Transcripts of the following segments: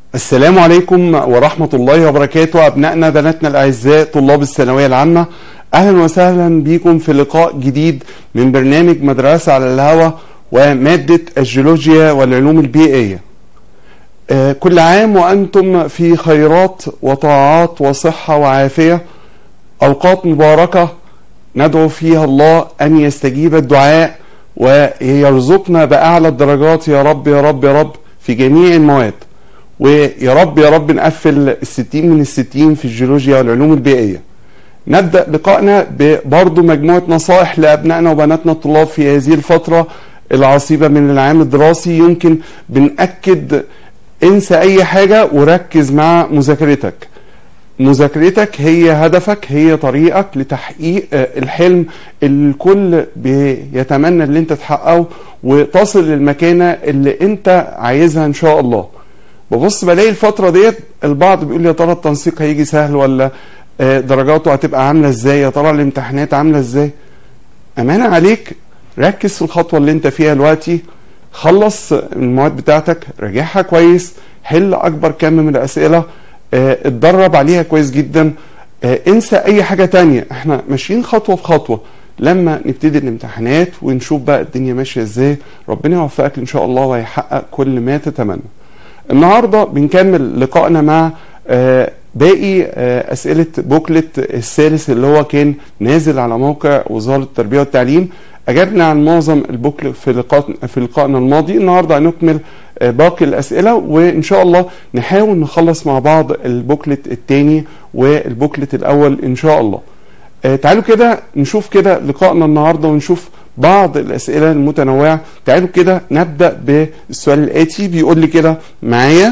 السلام عليكم ورحمة الله وبركاته أبنائنا بناتنا الأعزاء طلاب الثانوية العامة أهلا وسهلا بكم في لقاء جديد من برنامج مدرسة على الهوى ومادة الجيولوجيا والعلوم البيئية آه، كل عام وأنتم في خيرات وطاعات وصحة وعافية أوقات مباركة ندعو فيها الله أن يستجيب الدعاء ويرزقنا بأعلى الدرجات يا رب يا رب يا رب في جميع المواد ويا رب يا رب نقفل الستين من الستين في الجيولوجيا والعلوم البيئية نبدأ لقائنا ببرضه مجموعة نصائح لأبنائنا وبناتنا الطلاب في هذه الفترة العصيبة من العام الدراسي يمكن بنأكد انسى أي حاجة وركز مع مذاكرتك مذاكرتك هي هدفك هي طريقك لتحقيق آه، الحلم اللي الكل بيتمنى اللي انت تحققه وتصل للمكانة اللي انت عايزها ان شاء الله ببص بلاقي الفترة ديت البعض بيقول يا ترى التنسيق هيجي سهل ولا آه، درجاته هتبقى عاملة ازاي يا ترى الامتحانات عاملة ازاي امانة عليك ركز في الخطوة اللي انت فيها دلوقتي خلص المواد بتاعتك راجعها كويس حل اكبر كم من الاسئلة آه، اتدرب عليها كويس جدا آه، انسى اي حاجة تانية احنا ماشيين خطوة بخطوة لما نبتدي الامتحانات ونشوف بقى الدنيا ماشية ازاي ربنا يوفقك ان شاء الله ويحقق كل ما تتمنى النهارده بنكمل لقائنا مع آه، باقي آه، اسئله بوكلت الثالث اللي هو كان نازل على موقع وزاره التربيه والتعليم اجبنا عن معظم البوكلت في لقاء في لقائنا الماضي النهارده هنكمل آه، باقي الاسئله وان شاء الله نحاول نخلص مع بعض البوكلت الثاني والبوكلت الاول ان شاء الله آه، تعالوا كده نشوف كده لقائنا النهارده ونشوف بعض الاسئله المتنوعه تعالوا كده نبدا بالسؤال الاتي بيقول لي كده معايا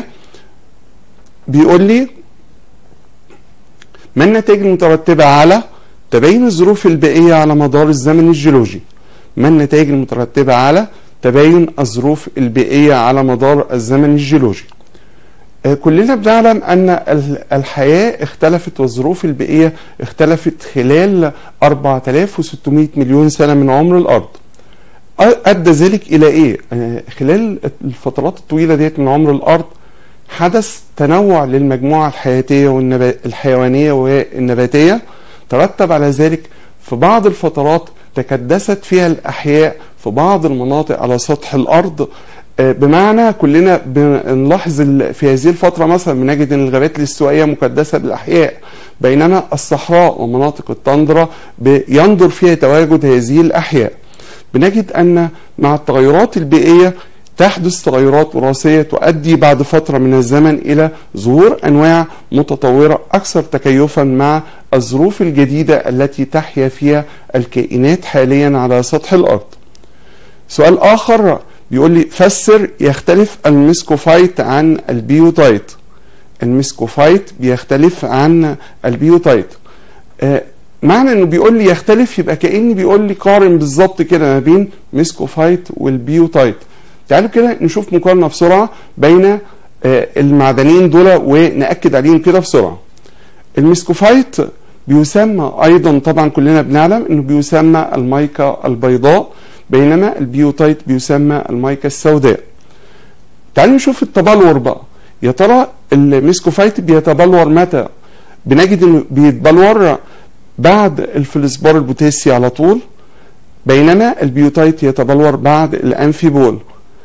بيقول لي ما النتائج المترتبه على تباين الظروف البيئيه على مدار الزمن الجيولوجي ما النتائج المترتبه على تباين الظروف البيئيه على مدار الزمن الجيولوجي آه، كلنا بنعلم ان ال- الحياه اختلفت والظروف البيئيه اختلفت خلال 4600 مليون سنه من عمر الارض أ- ادى ذلك الى ايه آه، خلال الفترات الطويله ديت من عمر الارض حدث تنوع للمجموعه الحياتيه والحيوانيه والنباتيه ترتب على ذلك في بعض الفترات تكدست فيها الاحياء في بعض المناطق على سطح الارض آه، بمعنى كلنا بنلاحظ ال- في هذه الفترة مثلا بنجد ان الغابات الاستوائية مكدسة بالاحياء بينما الصحراء ومناطق التندرة بيندر فيها تواجد هذه الاحياء بنجد ان مع التغيرات البيئية تحدث تغيرات وراثية تؤدي بعد فترة من الزمن إلى ظهور أنواع متطورة أكثر تكيفا مع الظروف الجديدة التي تحيا فيها الكائنات حاليا على سطح الأرض سؤال آخر بيقول لي فسر يختلف الميسكوفايت عن البيوتايت الميسكوفايت بيختلف عن البيوتايت آه معنى انه بيقول لي يختلف يبقى كاني بيقول لي قارن بالظبط كده ما بين ميسكوفايت والبيوتايت تعالوا كده نشوف مقارنه بسرعه بين آه المعدنين دول ونأكد عليهم كده بسرعه الميسكوفايت بيسمى ايضا طبعا كلنا بنعلم انه بيسمى المايكا البيضاء بينما البيوتايت بيسمى المايكا السوداء تعالوا نشوف التبلور بقى يا ترى الميسكوفايت بيتبلور متى بنجد انه بيتبلور بعد الفلسبار البوتاسي على طول بينما البيوتايت يتبلور بعد الانفيبول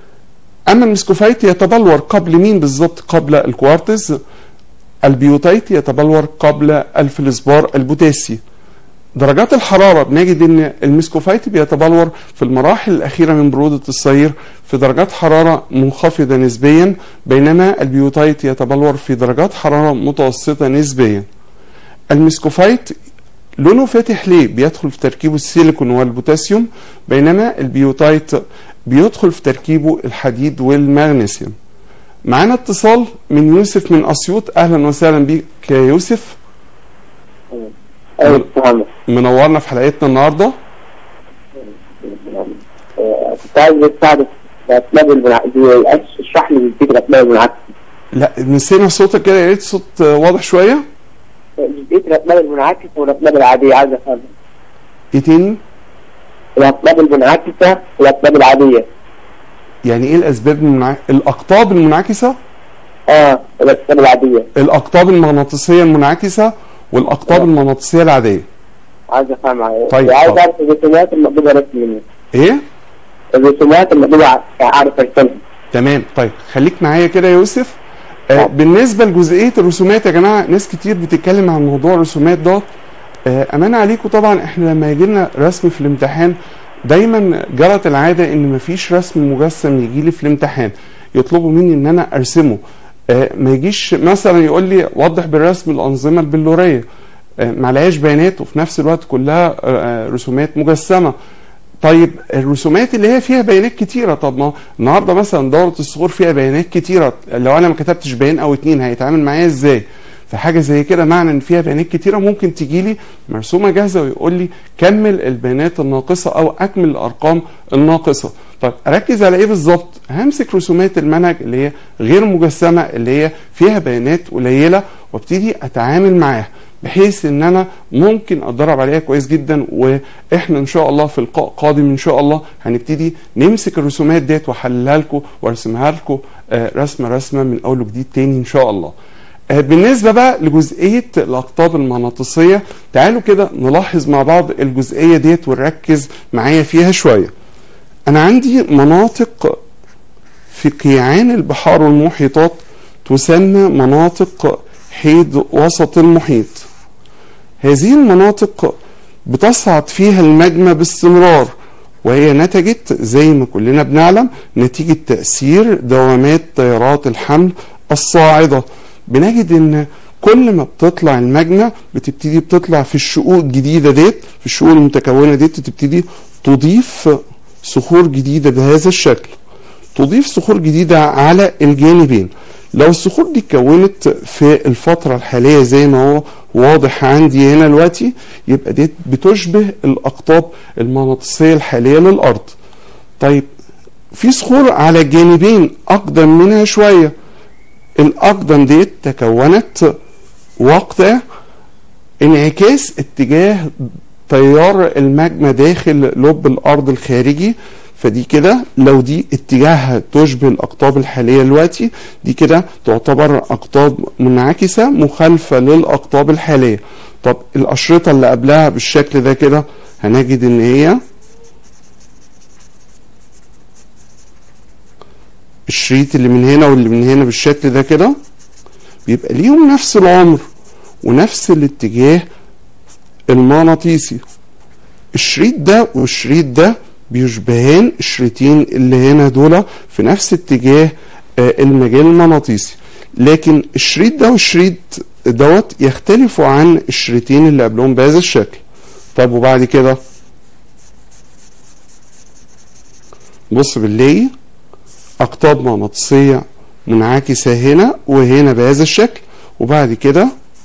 اما الميسكوفايت يتبلور قبل مين بالظبط قبل الكوارتز البيوتايت يتبلور قبل الفلسبار البوتاسي درجات الحرارة بنجد ان الميسكوفايت بيتبلور في المراحل الأخيرة من برودة الصير في درجات حرارة منخفضة نسبيا بينما البيوتايت يتبلور في درجات حرارة متوسطة نسبيا الميسكوفايت لونه فاتح ليه بيدخل في تركيبه السيليكون والبوتاسيوم بينما البيوتايت بيدخل في تركيبه الحديد والمغنيسيوم معانا اتصال من يوسف من اسيوط اهلا وسهلا بيك يا يوسف ايوه محمد منورنا في حلقتنا النهارده آه، كنت عايز استعرف الاسباب المنعكسه اشرح لي الفكره الاسباب المنعكسه لا نسينا صوتك كده يا ريت صوت واضح شويه جزئيه الاسباب المنعكسه والاسباب العاديه عايز افهم ايه تاني الاسباب المنعكسه والاسباب العاديه يعني ايه الاسباب المنع... الاقطاب المنعكسه اه الاقطاب العاديه الاقطاب المغناطيسيه المنعكسه والاقطاب آه. المغناطيسيه العاديه عايز افهم على طيب، وعايز طب. اعرف الرسومات المقدوره رسم منها ايه الرسومات المقدوره ع- اعرف ارسمها تمام طيب خليك معايا كده يا يوسف آه طب. بالنسبه لجزئيه الرسومات يا جماعه ناس كتير بتتكلم عن موضوع الرسومات ده آه امانه عليكم طبعا احنا لما يجي لنا رسم في الامتحان دايما جرت العاده ان مفيش رسم مجسم يجي لي في الامتحان يطلبوا مني ان انا ارسمه آه ما يجيش مثلا يقول لي وضح بالرسم الانظمه البلوريه آه معلهاش بيانات وفي نفس الوقت كلها آه آه، رسومات مجسمه طيب الرسومات اللي هي فيها بيانات كتيره طب ما النهارده مثلا دوره الصخور فيها بيانات كتيره لو انا ما كتبتش بيان او اتنين هيتعامل معايا ازاي فحاجه زي كده معنى ان فيها بيانات كتيره ممكن تجي لي مرسومه جاهزه ويقول لي كمل البيانات الناقصه او اكمل الارقام الناقصه طب اركز على ايه بالظبط همسك رسومات المنهج اللي هي غير مجسمه اللي هي فيها بيانات قليله وابتدي اتعامل معاها بحيث ان انا ممكن اتدرب عليها كويس جدا واحنا ان شاء الله في لقاء قادم ان شاء الله هنبتدي نمسك الرسومات ديت واحللها لكم وارسمها لكم آه، رسمه رسمه من اول وجديد تاني ان شاء الله. آه، بالنسبه بقى لجزئيه الاقطاب المغناطيسيه تعالوا كده نلاحظ مع بعض الجزئيه ديت ونركز معايا فيها شويه. انا عندي مناطق في قيعان البحار والمحيطات تسمى مناطق حيد وسط المحيط هذه المناطق بتصعد فيها الماجما باستمرار وهي نتجت زي ما كلنا بنعلم نتيجة تأثير دوامات تيارات الحمل الصاعدة بنجد ان كل ما بتطلع الماجما بتبتدي بتطلع في الشقوق الجديدة ديت في الشقوق المتكونة ديت تبتدي تضيف صخور جديدة بهذا الشكل تضيف صخور جديدة على الجانبين لو الصخور دي اتكونت في الفترة الحالية زي ما هو واضح عندي هنا دلوقتي يبقى دي بتشبه الأقطاب المغناطيسية الحالية للأرض طيب في صخور على الجانبين أقدم منها شوية الأقدم دي تكونت وقت انعكاس اتجاه تيار الماجما داخل لب الأرض الخارجي فدي كده لو دي اتجاهها تشبه الاقطاب الحاليه دلوقتي دي كده تعتبر اقطاب منعكسه مخالفه للاقطاب الحاليه طب الاشرطه اللي قبلها بالشكل ده كده هنجد ان هي الشريط اللي من هنا واللي من هنا بالشكل ده كده بيبقى ليهم نفس العمر ونفس الاتجاه المغناطيسي الشريط ده والشريط ده بيشبهان الشريطين اللي هنا دول في نفس اتجاه آه، المجال المغناطيسي لكن الشريط ده والشريط دوت يختلفوا عن الشريطين اللي قبلهم بهذا الشكل طب وبعد كده بص بنلاقي اقطاب مغناطيسيه منعكسه هنا وهنا بهذا الشكل وبعد كده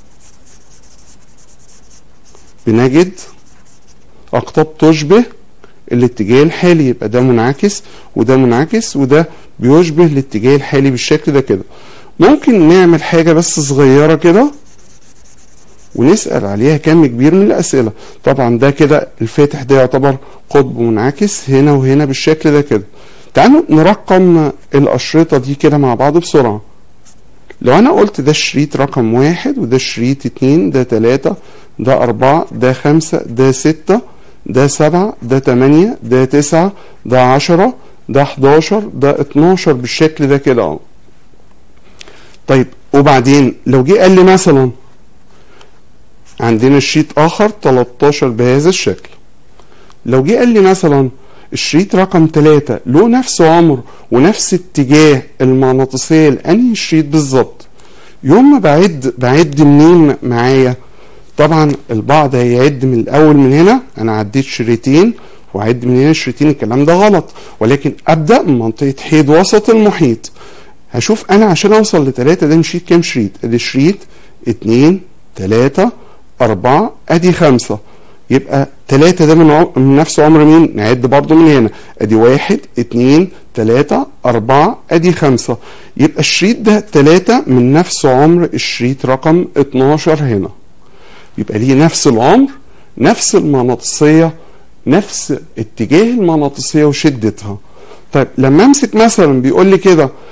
بنجد اقطاب تشبه الاتجاه الحالي يبقى ده منعكس وده منعكس وده بيشبه الاتجاه الحالي بالشكل ده كده ممكن نعمل حاجة بس صغيرة كده ونسأل عليها كم كبير من الأسئلة طبعا ده كده الفاتح ده يعتبر قطب منعكس هنا وهنا بالشكل ده كده تعالوا نرقم الأشرطة دي كده مع بعض بسرعة لو أنا قلت ده الشريط رقم واحد وده الشريط اتنين ده تلاتة ده أربعة ده خمسة ده ستة ده سبعة ده تمانية ده تسعة ده عشرة ده حداشر ده اتناشر بالشكل ده كده اهو طيب وبعدين لو جه قال لي مثلا عندنا شريط اخر 13 بهذا الشكل لو جه قال لي مثلا الشريط رقم 3 له نفس عمر ونفس اتجاه المغناطيسيه لانهي الشريط بالظبط يوم ما بعد بعد منين معايا طبعا البعض هيعد من الاول من هنا انا عديت شريطين وعد من هنا شريطين الكلام ده غلط ولكن ابدا من منطقه حيد وسط المحيط هشوف انا عشان اوصل لثلاثة ده مشيت كام شريط ادي شريط اتنين تلاتة اربعة ادي خمسة يبقى تلاتة ده من, عم... من نفس عمر مين نعد برضو من هنا ادي واحد اتنين تلاتة اربعة ادي خمسة يبقى الشريط ده تلاتة من نفس عمر الشريط رقم 12 هنا يبقى ليه نفس العمر نفس المغناطيسية نفس اتجاه المغناطيسية وشدتها طيب لما امسك مثلا بيقول لي كده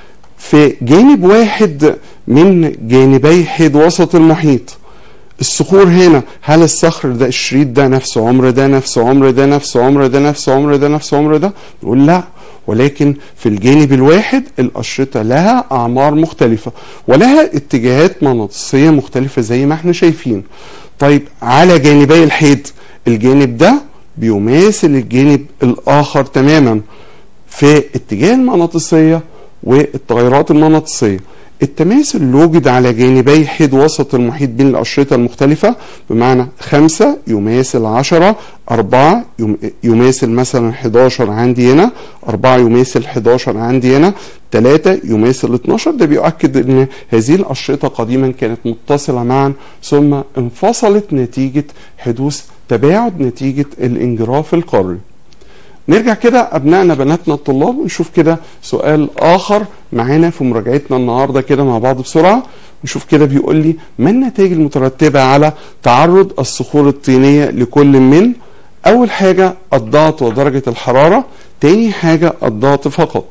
في جانب واحد من جانبي حيد وسط المحيط الصخور هنا هل الصخر ده الشريط ده نفس عمر ده نفس عمر ده نفس عمر ده نفس عمر ده نفس عمر ده نقول لا ولكن في الجانب الواحد الأشرطة لها أعمار مختلفة ولها اتجاهات مغناطيسية مختلفة زي ما احنا شايفين طيب على جانبي الحيد الجانب ده بيماثل الجانب الآخر تماما في اتجاه المغناطيسية والتغيرات المغناطيسية التماثل اللي وجد على جانبي حيد وسط المحيط بين الأشرطة المختلفة بمعنى خمسة يماثل عشرة أربعة يم- يماثل مثلا 11 عندي هنا أربعة يماثل 11 عندي هنا ثلاثة يماثل 12 ده بيؤكد أن هذه الأشرطة قديما كانت متصلة معا ثم انفصلت نتيجة حدوث تباعد نتيجة الانجراف القاري نرجع كده ابنائنا بناتنا الطلاب ونشوف كده سؤال اخر معانا في مراجعتنا النهارده كده مع بعض بسرعه نشوف كده بيقول لي ما النتائج المترتبه على تعرض الصخور الطينيه لكل من اول حاجه الضغط ودرجه الحراره تاني حاجه الضغط فقط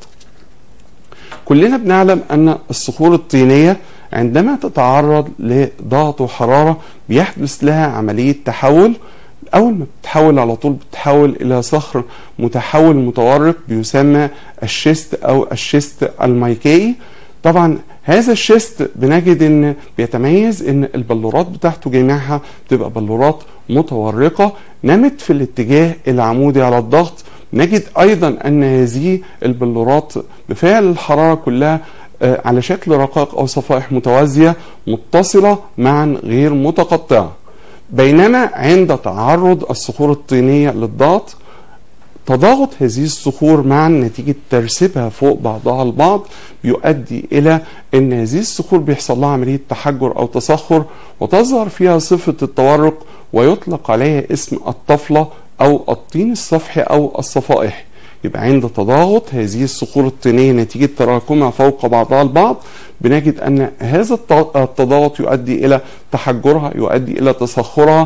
كلنا بنعلم ان الصخور الطينيه عندما تتعرض لضغط وحراره بيحدث لها عمليه تحول اول ما بتتحول على طول بتتحول الى صخر متحول متورق بيسمى الشيست او الشيست الميكائي طبعا هذا الشيست بنجد ان بيتميز ان البلورات بتاعته جميعها بتبقى بلورات متورقه نمت في الاتجاه العمودي على الضغط نجد ايضا ان هذه البلورات بفعل الحراره كلها آه، على شكل رقائق او صفائح متوازيه متصله معا غير متقطعه بينما عند تعرض الصخور الطينيه للضغط تضاغط هذه الصخور معا نتيجة ترسيبها فوق بعضها البعض بيؤدي إلى أن هذه الصخور بيحصل لها عملية تحجر أو تصخر وتظهر فيها صفة التورق ويطلق عليها اسم الطفلة أو الطين الصفحي أو الصفائح يبقى عند تضاغط هذه الصخور الطينية نتيجة تراكمها فوق بعضها البعض بنجد أن هذا الت- التضاغط يؤدي إلى تحجرها يؤدي إلى تصخرها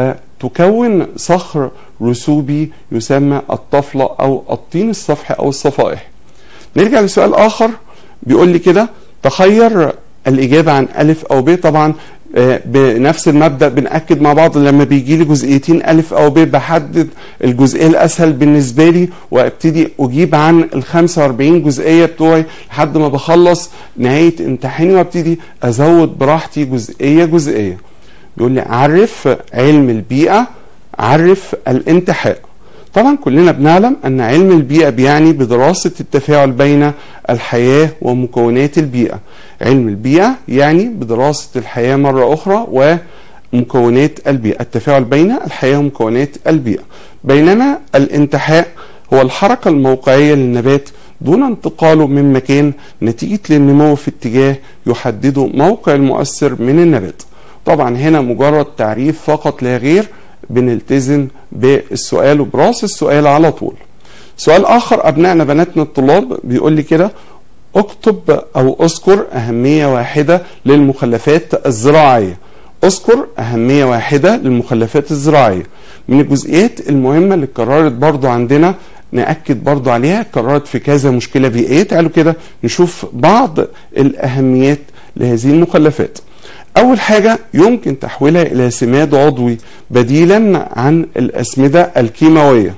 فتكون صخر رسوبي يسمى الطفلة أو الطين الصفحي أو الصفائح نرجع لسؤال آخر بيقول لي كده تخير الإجابة عن ألف أو ب طبعا آه، بنفس المبدأ بنأكد مع بعض لما بيجي لي جزئيتين ألف أو ب بحدد الجزئية الأسهل بالنسبة لي وابتدي أجيب عن ال 45 جزئية بتوعي لحد ما بخلص نهاية امتحاني وابتدي أزود براحتي جزئية جزئية بيقول لي عرف علم البيئة عرف الانتحاء طبعا كلنا بنعلم ان علم البيئة بيعني بدراسة التفاعل بين الحياة ومكونات البيئة علم البيئة يعني بدراسة الحياة مرة اخرى ومكونات البيئة التفاعل بين الحياة ومكونات البيئة بينما الانتحاء هو الحركة الموقعية للنبات دون انتقاله من مكان نتيجة للنمو في اتجاه يحدده موقع المؤثر من النبات طبعا هنا مجرد تعريف فقط لا غير بنلتزم بالسؤال وبراس السؤال على طول سؤال اخر ابنائنا بناتنا الطلاب بيقول لي كده اكتب او اذكر اهميه واحده للمخلفات الزراعيه اذكر اهميه واحده للمخلفات الزراعيه من الجزئيات المهمه اللي اتكررت برضو عندنا ناكد برضو عليها اتكررت في كذا مشكله بيئيه تعالوا كده نشوف بعض الاهميات لهذه المخلفات أول حاجة يمكن تحويلها إلى سماد عضوي بديلا عن الأسمدة الكيماوية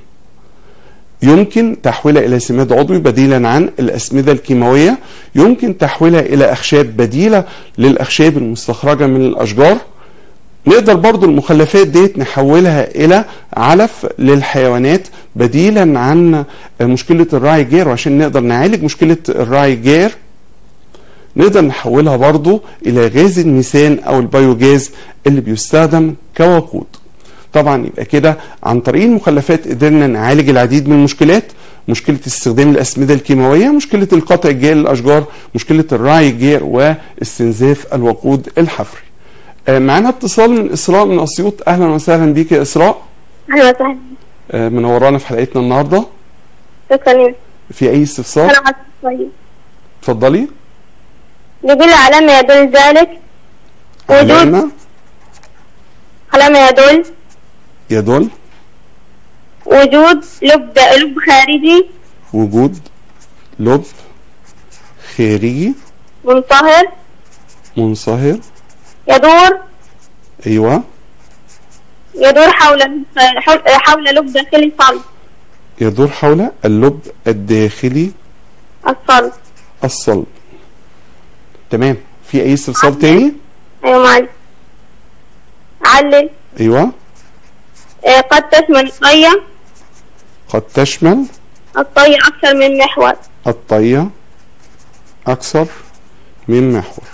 يمكن تحويلها إلى سماد عضوي بديلا عن الأسمدة الكيماوية يمكن تحويلها إلى أخشاب بديلة للأخشاب المستخرجة من الأشجار نقدر برضو المخلفات ديت نحولها إلى علف للحيوانات بديلا عن مشكلة الراعي الجير وعشان نقدر نعالج مشكلة الراعي الجير نقدر نحولها برضو الى غاز الميثان او البيوجاز اللي بيستخدم كوقود طبعا يبقى كده عن طريق المخلفات قدرنا نعالج العديد من المشكلات مشكلة استخدام الأسمدة الكيماوية مشكلة القطع الجير للأشجار مشكلة الرعي الجير واستنزاف الوقود الحفري آه، معانا اتصال من إسراء من أسيوط أهلا وسهلا بيك يا إسراء اهلا وسهلا آه، منورانا في حلقتنا النهاردة شكرا في أي استفسار انا عارفة طيب اتفضلي بيقول على ما يدل ذلك وجود علامة على ما يدل يدل وجود لب لب خارجي وجود لب خارجي منصهر منصهر يدور ايوه يدور حول حول حول لب داخلي صلب يدور حول اللب الداخلي الصلب الصلب تمام في اي استفسار تاني أيوة معلم علل ايوه آه، قد تشمل الطية قد تشمل الطية أكثر من محور الطية اكثر من محور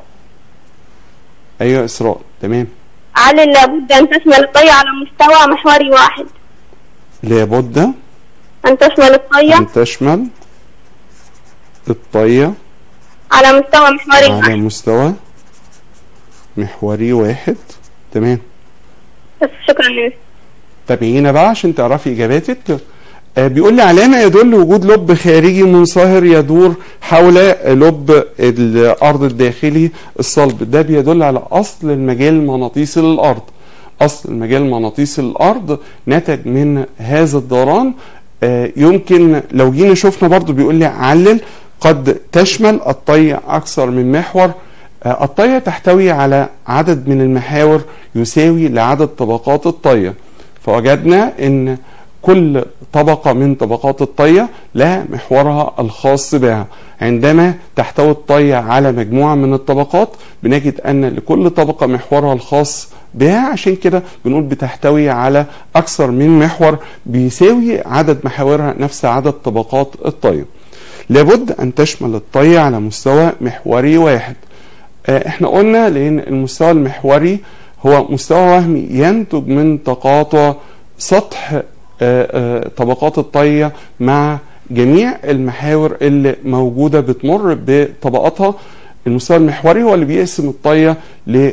ايوه اسراء تمام علل لابد أن تشمل الطية على مستوى محوري واحد لابد أن تشمل الطية ان تشمل الطية على مستوى محوري على واحد مستوى محوري واحد تمام بس شكرا يا مستر. تابعينا بقى عشان تعرفي اجاباتك آه بيقول لي علامه يدل وجود لب خارجي منصهر يدور حول لب الارض الداخلي الصلب ده بيدل على اصل المجال المغناطيسي للارض اصل المجال المغناطيسي للارض نتج من هذا الدوران آه يمكن لو جينا شفنا برضو بيقول لي علل قد تشمل الطي اكثر من محور آه، الطية تحتوي على عدد من المحاور يساوي لعدد طبقات الطية فوجدنا ان كل طبقة من طبقات الطية لها محورها الخاص بها عندما تحتوي الطية على مجموعة من الطبقات بنجد أن لكل طبقة محورها الخاص بها عشان كده بنقول بتحتوي على أكثر من محور بيساوي عدد محاورها نفس عدد طبقات الطية لابد أن تشمل الطية على مستوى محوري واحد آه، احنا قلنا لان المستوى المحوري هو مستوى وهمي ينتج من تقاطع سطح آه، آه، طبقات الطية مع جميع المحاور اللي موجودة بتمر بطبقاتها المستوى المحوري هو اللي بيقسم الطية ل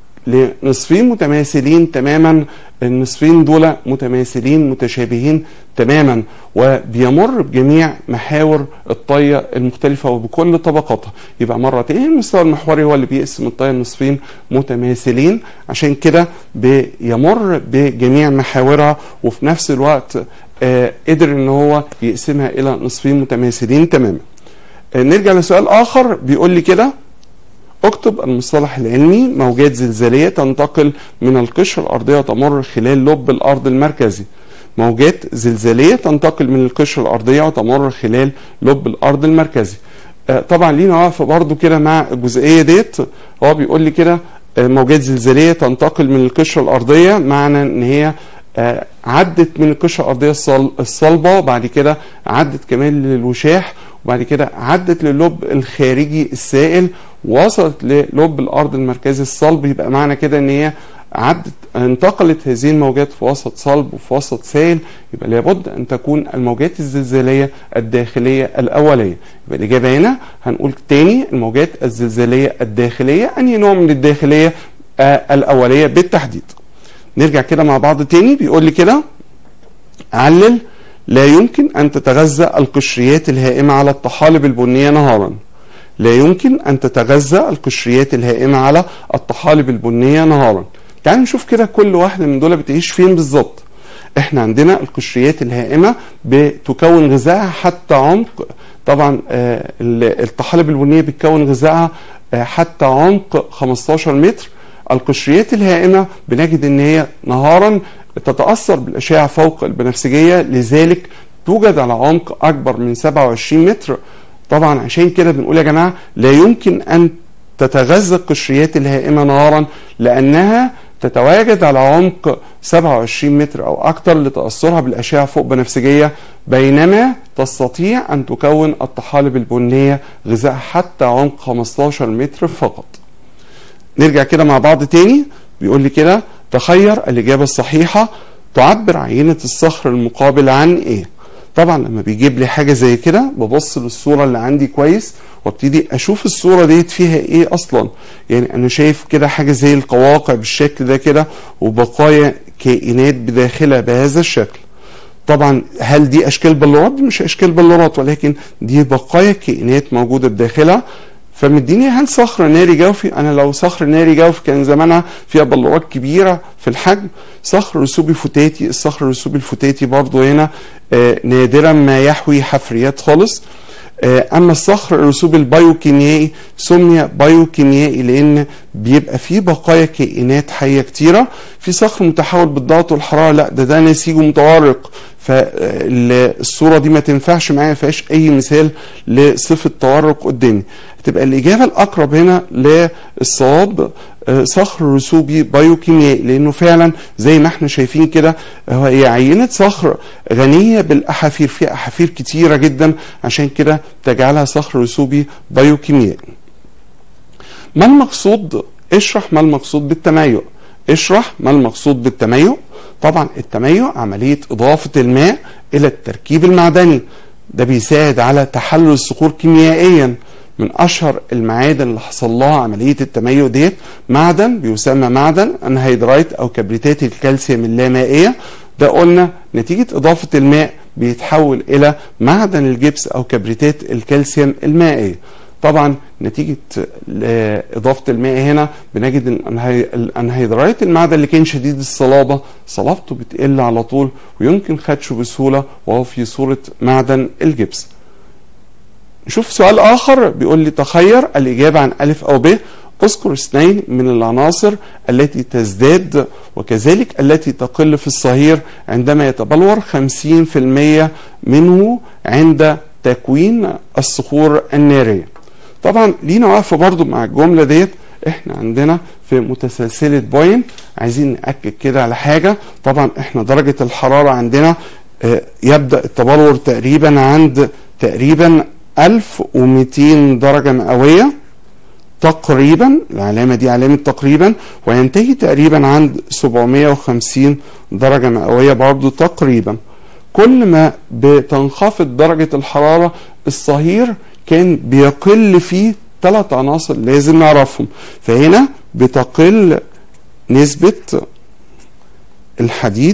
لنصفين متماثلين تماما النصفين دول متماثلين متشابهين تماما وبيمر بجميع محاور الطية المختلفة وبكل طبقاتها يبقى مرة تاني المستوى المحوري هو اللي بيقسم الطية لنصفين متماثلين عشان كده بيمر بجميع محاورها وفي نفس الوقت آه قدر ان هو يقسمها الى نصفين متماثلين تماما آه نرجع لسؤال اخر بيقول لي كده اكتب المصطلح العلمي موجات زلزالية تنتقل من القشرة الأرضية وتمر خلال لب الأرض المركزي موجات زلزالية تنتقل من القشرة الأرضية وتمر خلال لب الأرض المركزي آه، طبعا لينا واقفة برضو كده مع الجزئية ديت هو بيقول لي كده آه، موجات زلزالية تنتقل من القشرة الأرضية معنى إن هي آه، عدت من القشرة الأرضية الصل- الصلبة وبعد كده عدت كمان للوشاح وبعد كده عدت للب الخارجي السائل وصلت للب الأرض المركزي الصلب يبقى معنى كده إن هي عدت انتقلت هذه الموجات في وسط صلب وفي وسط سائل يبقى لابد أن تكون الموجات الزلزالية الداخلية الأولية يبقى الإجابة هنا هنقول تاني الموجات الزلزالية الداخلية أنهي نوع من الداخلية آه الأولية بالتحديد نرجع كده مع بعض تاني بيقول لي كده علل لا يمكن أن تتغذى القشريات الهائمة على الطحالب البنية نهارا لا يمكن أن تتغذى القشريات الهائمة على الطحالب البنية نهارا تعالوا نشوف كده كل واحدة من دول بتعيش فين بالظبط احنا عندنا القشريات الهائمة بتكون غذائها حتى عمق طبعا آه، ال- الطحالب البنية بتكون غذائها آه، حتى عمق 15 متر القشريات الهائمة بنجد ان هي نهارا تتأثر بالأشعة فوق البنفسجية لذلك توجد على عمق أكبر من 27 متر طبعا عشان كده بنقول يا جماعة لا يمكن أن تتغذى القشريات الهائمة نهارا لأنها تتواجد على عمق 27 متر أو أكثر لتأثرها بالأشعة فوق بنفسجية بينما تستطيع أن تكون الطحالب البنية غذاء حتى عمق 15 متر فقط نرجع كده مع بعض تاني بيقول لي كده تخير الإجابة الصحيحة تعبر عينة الصخر المقابل عن إيه طبعا لما بيجيب لي حاجة زي كده ببص للصورة اللي عندي كويس وابتدي أشوف الصورة ديت فيها إيه أصلا يعني أنا شايف كده حاجة زي القواقع بالشكل ده كده وبقايا كائنات بداخلها بهذا الشكل طبعا هل دي اشكال بلورات دي مش اشكال بلورات ولكن دي بقايا كائنات موجوده بداخلها فمديني هل صخر ناري جوفي انا لو صخر ناري جوفي كان زمانها فيها بلورات كبيره في الحجم صخر رسوبي فتاتي الصخر الرسوبي الفتاتي برضو هنا آه نادرا ما يحوي حفريات خالص آه اما الصخر الرسوبي البايوكيميائي سمي بايوكيميائي لان بيبقى فيه بقايا كائنات حيه كتيره في صخر متحول بالضغط والحراره لا ده ده نسيجه متورق فالصوره دي ما تنفعش معايا فيهاش اي مثال لصفه تورق قدامي تبقى الاجابه الاقرب هنا للصواب صخر رسوبي بايوكيميائي لانه فعلا زي ما احنا شايفين كده هي عينه صخر غنيه بالاحافير فيها احافير كتيره جدا عشان كده تجعلها صخر رسوبي بايوكيميائي ما المقصود اشرح ما المقصود بالتميع اشرح ما المقصود بالتميع طبعا التميع عملية إضافة الماء إلى التركيب المعدني ده بيساعد على تحلل الصخور كيميائيا من أشهر المعادن اللي حصل لها عملية التميع ديت معدن بيسمى معدن أنهيدرايت أو كبريتات الكالسيوم اللامائية ده قلنا نتيجة إضافة الماء بيتحول إلى معدن الجبس أو كبريتات الكالسيوم المائية طبعا نتيجة إضافة الماء هنا بنجد الأنهيدرايت المعدن اللي كان شديد الصلابة صلابته بتقل على طول ويمكن خدشه بسهولة وهو في صورة معدن الجبس نشوف سؤال آخر بيقول لي تخير الإجابة عن ألف أو ب اذكر اثنين من العناصر التي تزداد وكذلك التي تقل في الصهير عندما يتبلور 50% منه عند تكوين الصخور الناريه طبعا لينا وقفه برضو مع الجمله ديت احنا عندنا في متسلسله بوين عايزين ناكد كده على حاجه طبعا احنا درجه الحراره عندنا اه يبدا التبلور تقريبا عند تقريبا 1200 درجه مئويه تقريبا العلامه دي علامه تقريبا وينتهي تقريبا عند 750 درجه مئويه برضو تقريبا كل ما بتنخفض درجه الحراره الصهير كان بيقل فيه ثلاث عناصر لازم نعرفهم فهنا بتقل نسبة الحديد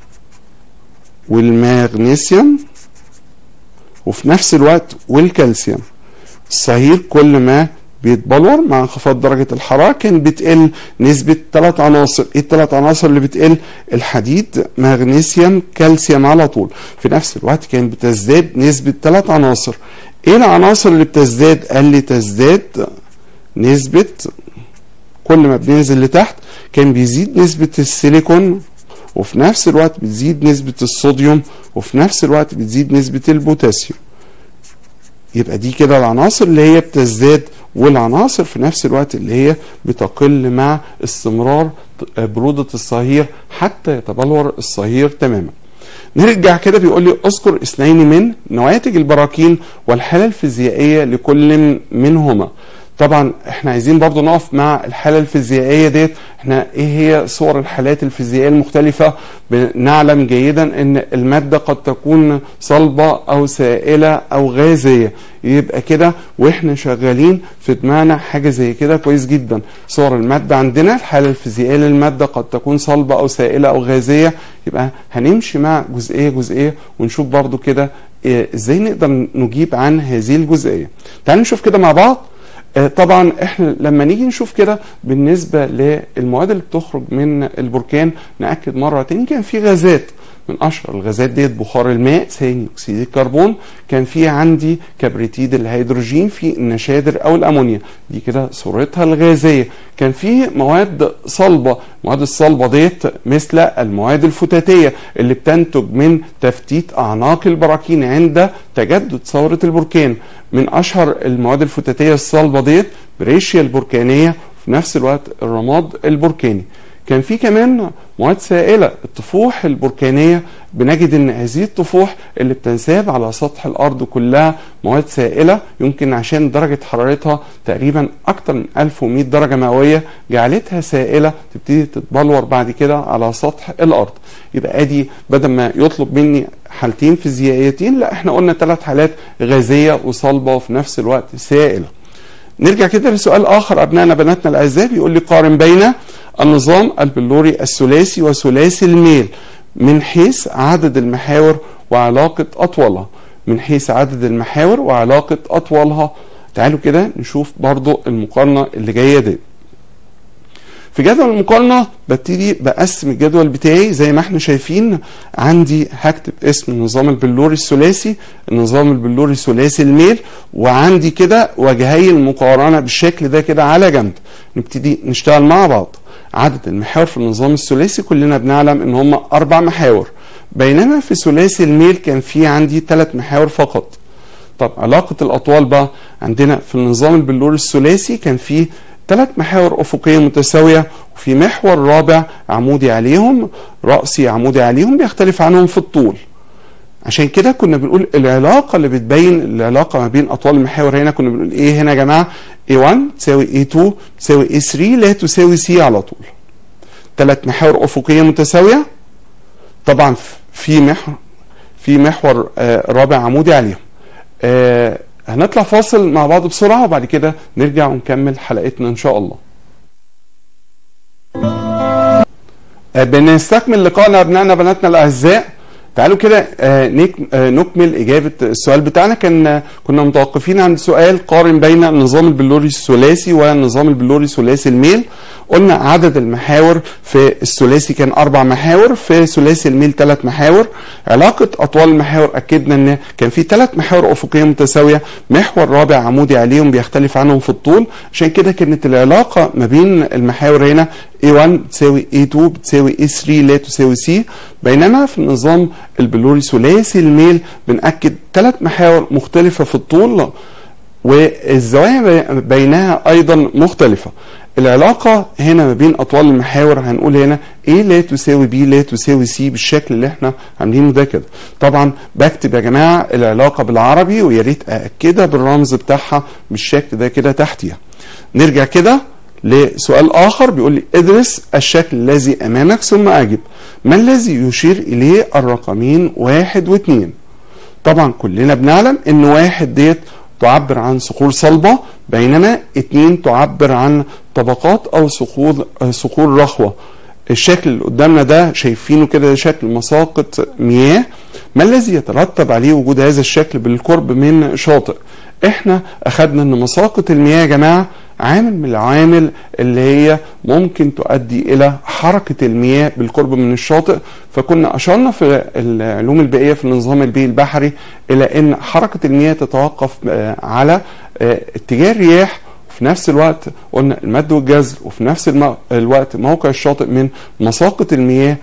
والمغنيسيوم وفي نفس الوقت والكالسيوم الصهير كل ما بيتبلور مع انخفاض درجة الحرارة كان بتقل نسبة ثلاث عناصر ايه الثلاث عناصر اللي بتقل الحديد مغنيسيوم كالسيوم على طول في نفس الوقت كان بتزداد نسبة ثلاث عناصر ايه العناصر اللي بتزداد قال لي تزداد نسبة كل ما بننزل لتحت كان بيزيد نسبة السيليكون وفي نفس الوقت بتزيد نسبة الصوديوم وفي نفس الوقت بتزيد نسبة البوتاسيوم يبقى دي كده العناصر اللي هي بتزداد والعناصر في نفس الوقت اللي هي بتقل مع استمرار برودة الصهير حتى يتبلور الصهير تماما نرجع كده بيقول لي اذكر اثنين من نواتج البراكين والحالة الفيزيائية لكل منهما طبعا احنا عايزين برضو نقف مع الحالة الفيزيائية ديت احنا ايه هي صور الحالات الفيزيائية المختلفة نعلم جيدا ان المادة قد تكون صلبة او سائلة او غازية يبقى كده واحنا شغالين في دماغنا حاجة زي كده كويس جدا صور المادة عندنا الحالة الفيزيائية للمادة قد تكون صلبة او سائلة او غازية يبقى هنمشي مع جزئية جزئية ونشوف برضو كده ازاي نقدر نجيب عن هذه الجزئية تعالوا نشوف كده مع بعض طبعا احنا لما نيجي نشوف كده بالنسبه للمواد اللي بتخرج من البركان ناكد مره تاني كان في غازات من اشهر الغازات ديت بخار الماء ثاني اكسيد الكربون كان في عندي كبريتيد الهيدروجين في النشادر او الامونيا دي كده صورتها الغازيه كان في مواد صلبه المواد الصلبه ديت مثل المواد الفتاتيه اللي بتنتج من تفتيت اعناق البراكين عند تجدد ثوره البركان من اشهر المواد الفتاتيه الصلبه ديت بريشيا البركانيه وفي نفس الوقت الرماد البركاني كان في كمان مواد سائلة الطفوح البركانية بنجد ان هذه الطفوح اللي بتنساب على سطح الارض كلها مواد سائلة يمكن عشان درجة حرارتها تقريبا اكتر من 1100 درجة مئوية جعلتها سائلة تبتدي تتبلور بعد كده على سطح الارض يبقى ادي بدل ما يطلب مني حالتين فيزيائيتين لا احنا قلنا ثلاث حالات غازية وصلبة وفي نفس الوقت سائلة نرجع كده لسؤال اخر ابنائنا بناتنا الاعزاء بيقول لي قارن بين النظام البلوري الثلاثي وثلاثي الميل من حيث عدد المحاور وعلاقة أطولها من حيث عدد المحاور وعلاقة أطولها تعالوا كده نشوف برضو المقارنه اللي جايه دي في جدول المقارنة ببتدي بقسم الجدول بتاعي زي ما احنا شايفين عندي هكتب اسم النظام البلوري الثلاثي النظام البلوري الثلاثي الميل وعندي كده وجهي المقارنة بالشكل ده كده على جنب نبتدي نشتغل مع بعض عدد المحاور في النظام الثلاثي كلنا بنعلم ان هم اربع محاور بينما في ثلاثي الميل كان في عندي ثلاث محاور فقط طب علاقة الأطوال بقى عندنا في النظام البلوري الثلاثي كان فيه ثلاث محاور أفقية متساوية وفي محور رابع عمودي عليهم رأسي عمودي عليهم بيختلف عنهم في الطول عشان كده كنا بنقول العلاقة اللي بتبين العلاقة ما بين أطوال المحاور هنا كنا بنقول إيه هنا يا جماعة A1 تساوي A2 تساوي A3 لا تساوي C على طول ثلاث محاور أفقية متساوية طبعا في محور في محور آه رابع عمودي عليهم آه هنطلع فاصل مع بعض بسرعة وبعد كده نرجع ونكمل حلقتنا إن شاء الله آه بنستكمل لقائنا أبنائنا بناتنا الأعزاء تعالوا كده آه نكمل إجابة السؤال بتاعنا كان كنا متوقفين عند سؤال قارن بين النظام البلوري الثلاثي والنظام البلوري ثلاثي الميل قلنا عدد المحاور في الثلاثي كان أربع محاور في ثلاثي الميل ثلاث محاور علاقة أطوال المحاور أكدنا أن كان في ثلاث محاور أفقية متساوية محور رابع عمودي عليهم بيختلف عنهم في الطول عشان كده كانت العلاقة ما بين المحاور هنا A1 بتساوي A2 بتساوي A3 لا تساوي C بينما في النظام البلوري ثلاثي الميل بنأكد ثلاث محاور مختلفة في الطول والزوايا بينها أيضا مختلفة العلاقة هنا ما بين أطوال المحاور هنقول هنا A لا تساوي B لا تساوي C بالشكل اللي احنا عاملينه ده كده طبعا بكتب يا جماعة العلاقة بالعربي ويا ريت أأكدها بالرمز بتاعها بالشكل ده كده تحتيها نرجع كده لسؤال آخر بيقول لي ادرس الشكل الذي أمامك ثم أجب ما الذي يشير إليه الرقمين واحد واثنين طبعا كلنا بنعلم ان واحد ديت تعبر عن صخور صلبة بينما اتنين تعبر عن طبقات او صخور صخور رخوة الشكل اللي قدامنا ده شايفينه كده شكل مساقط مياه ما الذي يترتب عليه وجود هذا الشكل بالقرب من شاطئ احنا اخدنا ان مساقط المياه يا جماعه عامل من العوامل اللي هي ممكن تؤدي الى حركه المياه بالقرب من الشاطئ فكنا اشرنا في العلوم البيئيه في النظام البيئي البحري الى ان حركه المياه تتوقف على اتجاه الرياح وفي نفس الوقت قلنا المد والجزر وفي نفس الوقت موقع الشاطئ من مساقط المياه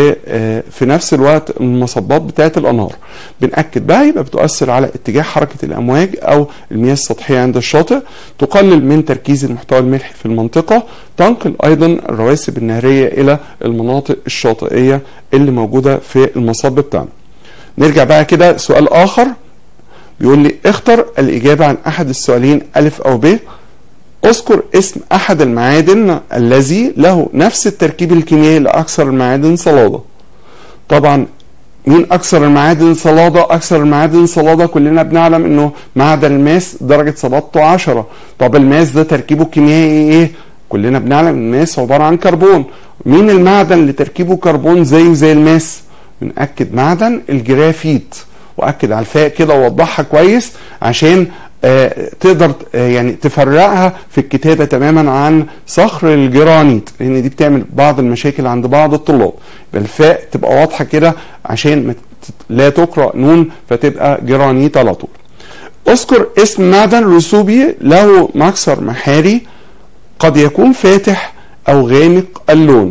وفي نفس الوقت المصبات بتاعه الانهار بنأكد بقى يبقى بتؤثر على اتجاه حركه الامواج او المياه السطحيه عند الشاطئ تقلل من تركيز المحتوى الملحي في المنطقه تنقل ايضا الرواسب النهريه الى المناطق الشاطئيه اللي موجوده في المصب بتاعنا نرجع بقى كده سؤال اخر بيقول لي اختر الاجابه عن احد السؤالين الف او ب اذكر اسم احد المعادن الذي له نفس التركيب الكيميائي لاكثر المعادن صلاده طبعا مين اكثر المعادن صلاده اكثر المعادن صلاده كلنا بنعلم انه معدن الماس درجه صلادته 10 طب الماس ده تركيبه الكيميائي ايه كلنا بنعلم ان الماس عباره عن كربون مين المعدن اللي تركيبه كربون زيه زي الماس بنأكد معدن الجرافيت واكد على الفاء كده ووضحها كويس عشان آه تقدر آه يعني تفرقها في الكتابه تماما عن صخر الجرانيت لان دي بتعمل بعض المشاكل عند بعض الطلاب الفاء تبقى واضحه كده عشان لا تقرا نون فتبقى جرانيت على طول اذكر اسم معدن رسوبي له مكسر محاري قد يكون فاتح او غامق اللون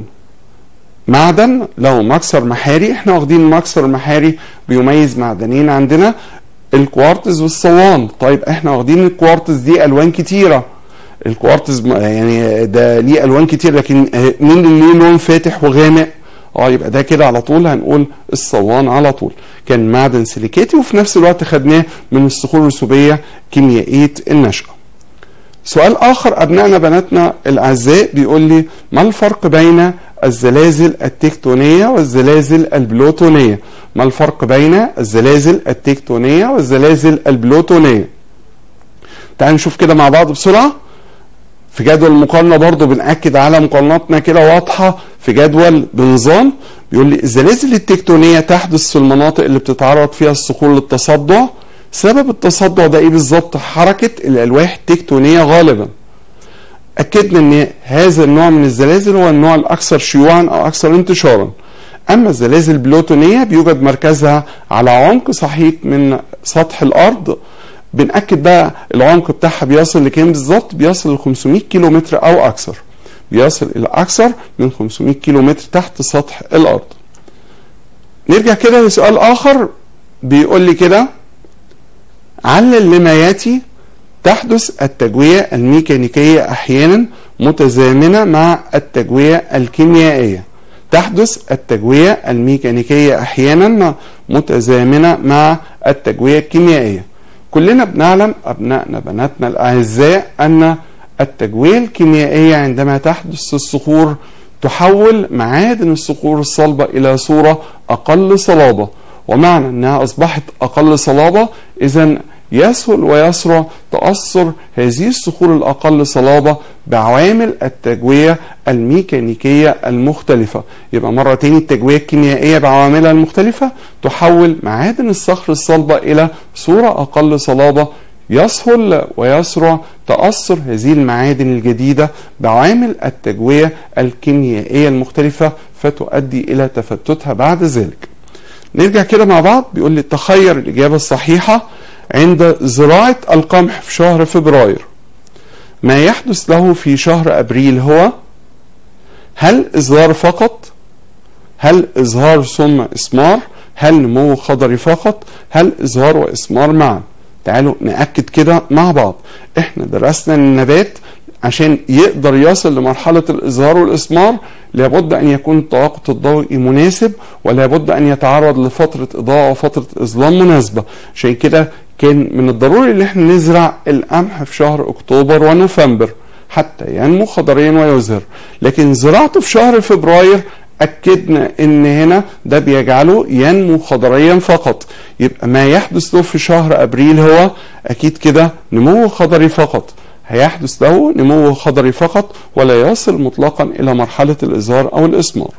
معدن له مكسر محاري احنا واخدين مكسر محاري بيميز معدنين عندنا الكوارتز والصوان طيب احنا واخدين الكوارتز دي الوان كتيره الكوارتز يعني ده ليه الوان كتير لكن مين اللي ليه لون فاتح وغامق اه يبقى ده كده على طول هنقول الصوان على طول كان معدن سيليكاتي وفي نفس الوقت خدناه من الصخور الرسوبيه كيميائيه النشأه سؤال اخر ابنائنا بناتنا الاعزاء بيقول لي ما الفرق بين الزلازل التكتونية والزلازل البلوتونية ما الفرق بين الزلازل التكتونية والزلازل البلوتونية تعالوا نشوف كده مع بعض بسرعة في جدول المقارنة برضو بنأكد على مقارناتنا كده واضحة في جدول بنظام بيقول لي الزلازل التكتونية تحدث في المناطق اللي بتتعرض فيها الصخور للتصدع سبب التصدع ده ايه بالظبط حركه الالواح التكتونيه غالبا اكدنا ان هذا النوع من الزلازل هو النوع الاكثر شيوعا او اكثر انتشارا اما الزلازل البلوتونيه بيوجد مركزها على عمق سحيق من سطح الارض بنأكد بقى العمق بتاعها بيصل لكام بالظبط بيصل ل 500 كيلو متر او اكثر بيصل الى اكثر من 500 كيلو متر تحت سطح الارض نرجع كده لسؤال اخر بيقول لي كده علل لما ياتي تحدث التجوية الميكانيكية أحيانا متزامنة مع التجوية الكيميائية تحدث التجوية الميكانيكية أحيانا متزامنة مع التجوية الكيميائية كلنا بنعلم أبنائنا بناتنا الأعزاء أن التجوية الكيميائية عندما تحدث الصخور تحول معادن الصخور الصلبة إلى صورة أقل صلابة ومعنى أنها أصبحت أقل صلابة إذا يسهل ويسرع تأثر هذه الصخور الأقل صلابة بعوامل التجوية الميكانيكية المختلفة يبقى مرة تاني التجوية الكيميائية بعواملها المختلفة تحول معادن الصخر الصلبة إلى صورة أقل صلابة يسهل ويسرع تأثر هذه المعادن الجديدة بعوامل التجوية الكيميائية المختلفة فتؤدي إلى تفتتها بعد ذلك نرجع كده مع بعض بيقول لي تخير الإجابة الصحيحة عند زراعة القمح في شهر فبراير ما يحدث له في شهر أبريل هو هل إزهار فقط هل إزهار ثم إسمار هل نمو خضري فقط هل إزهار وإسمار معا تعالوا نأكد كده مع بعض احنا درسنا النبات عشان يقدر يصل لمرحلة الإزهار والإسمار لابد أن يكون التوقيت الضوئي مناسب ولابد أن يتعرض لفترة إضاءة وفترة إظلام مناسبة عشان كده كان من الضروري ان احنا نزرع القمح في شهر اكتوبر ونوفمبر حتى ينمو خضريا ويزهر لكن زراعته في شهر فبراير اكدنا ان هنا ده بيجعله ينمو خضريا فقط يبقى ما يحدث له في شهر ابريل هو اكيد كده نمو خضري فقط هيحدث له نمو خضري فقط ولا يصل مطلقا الى مرحله الازهار او الاسمار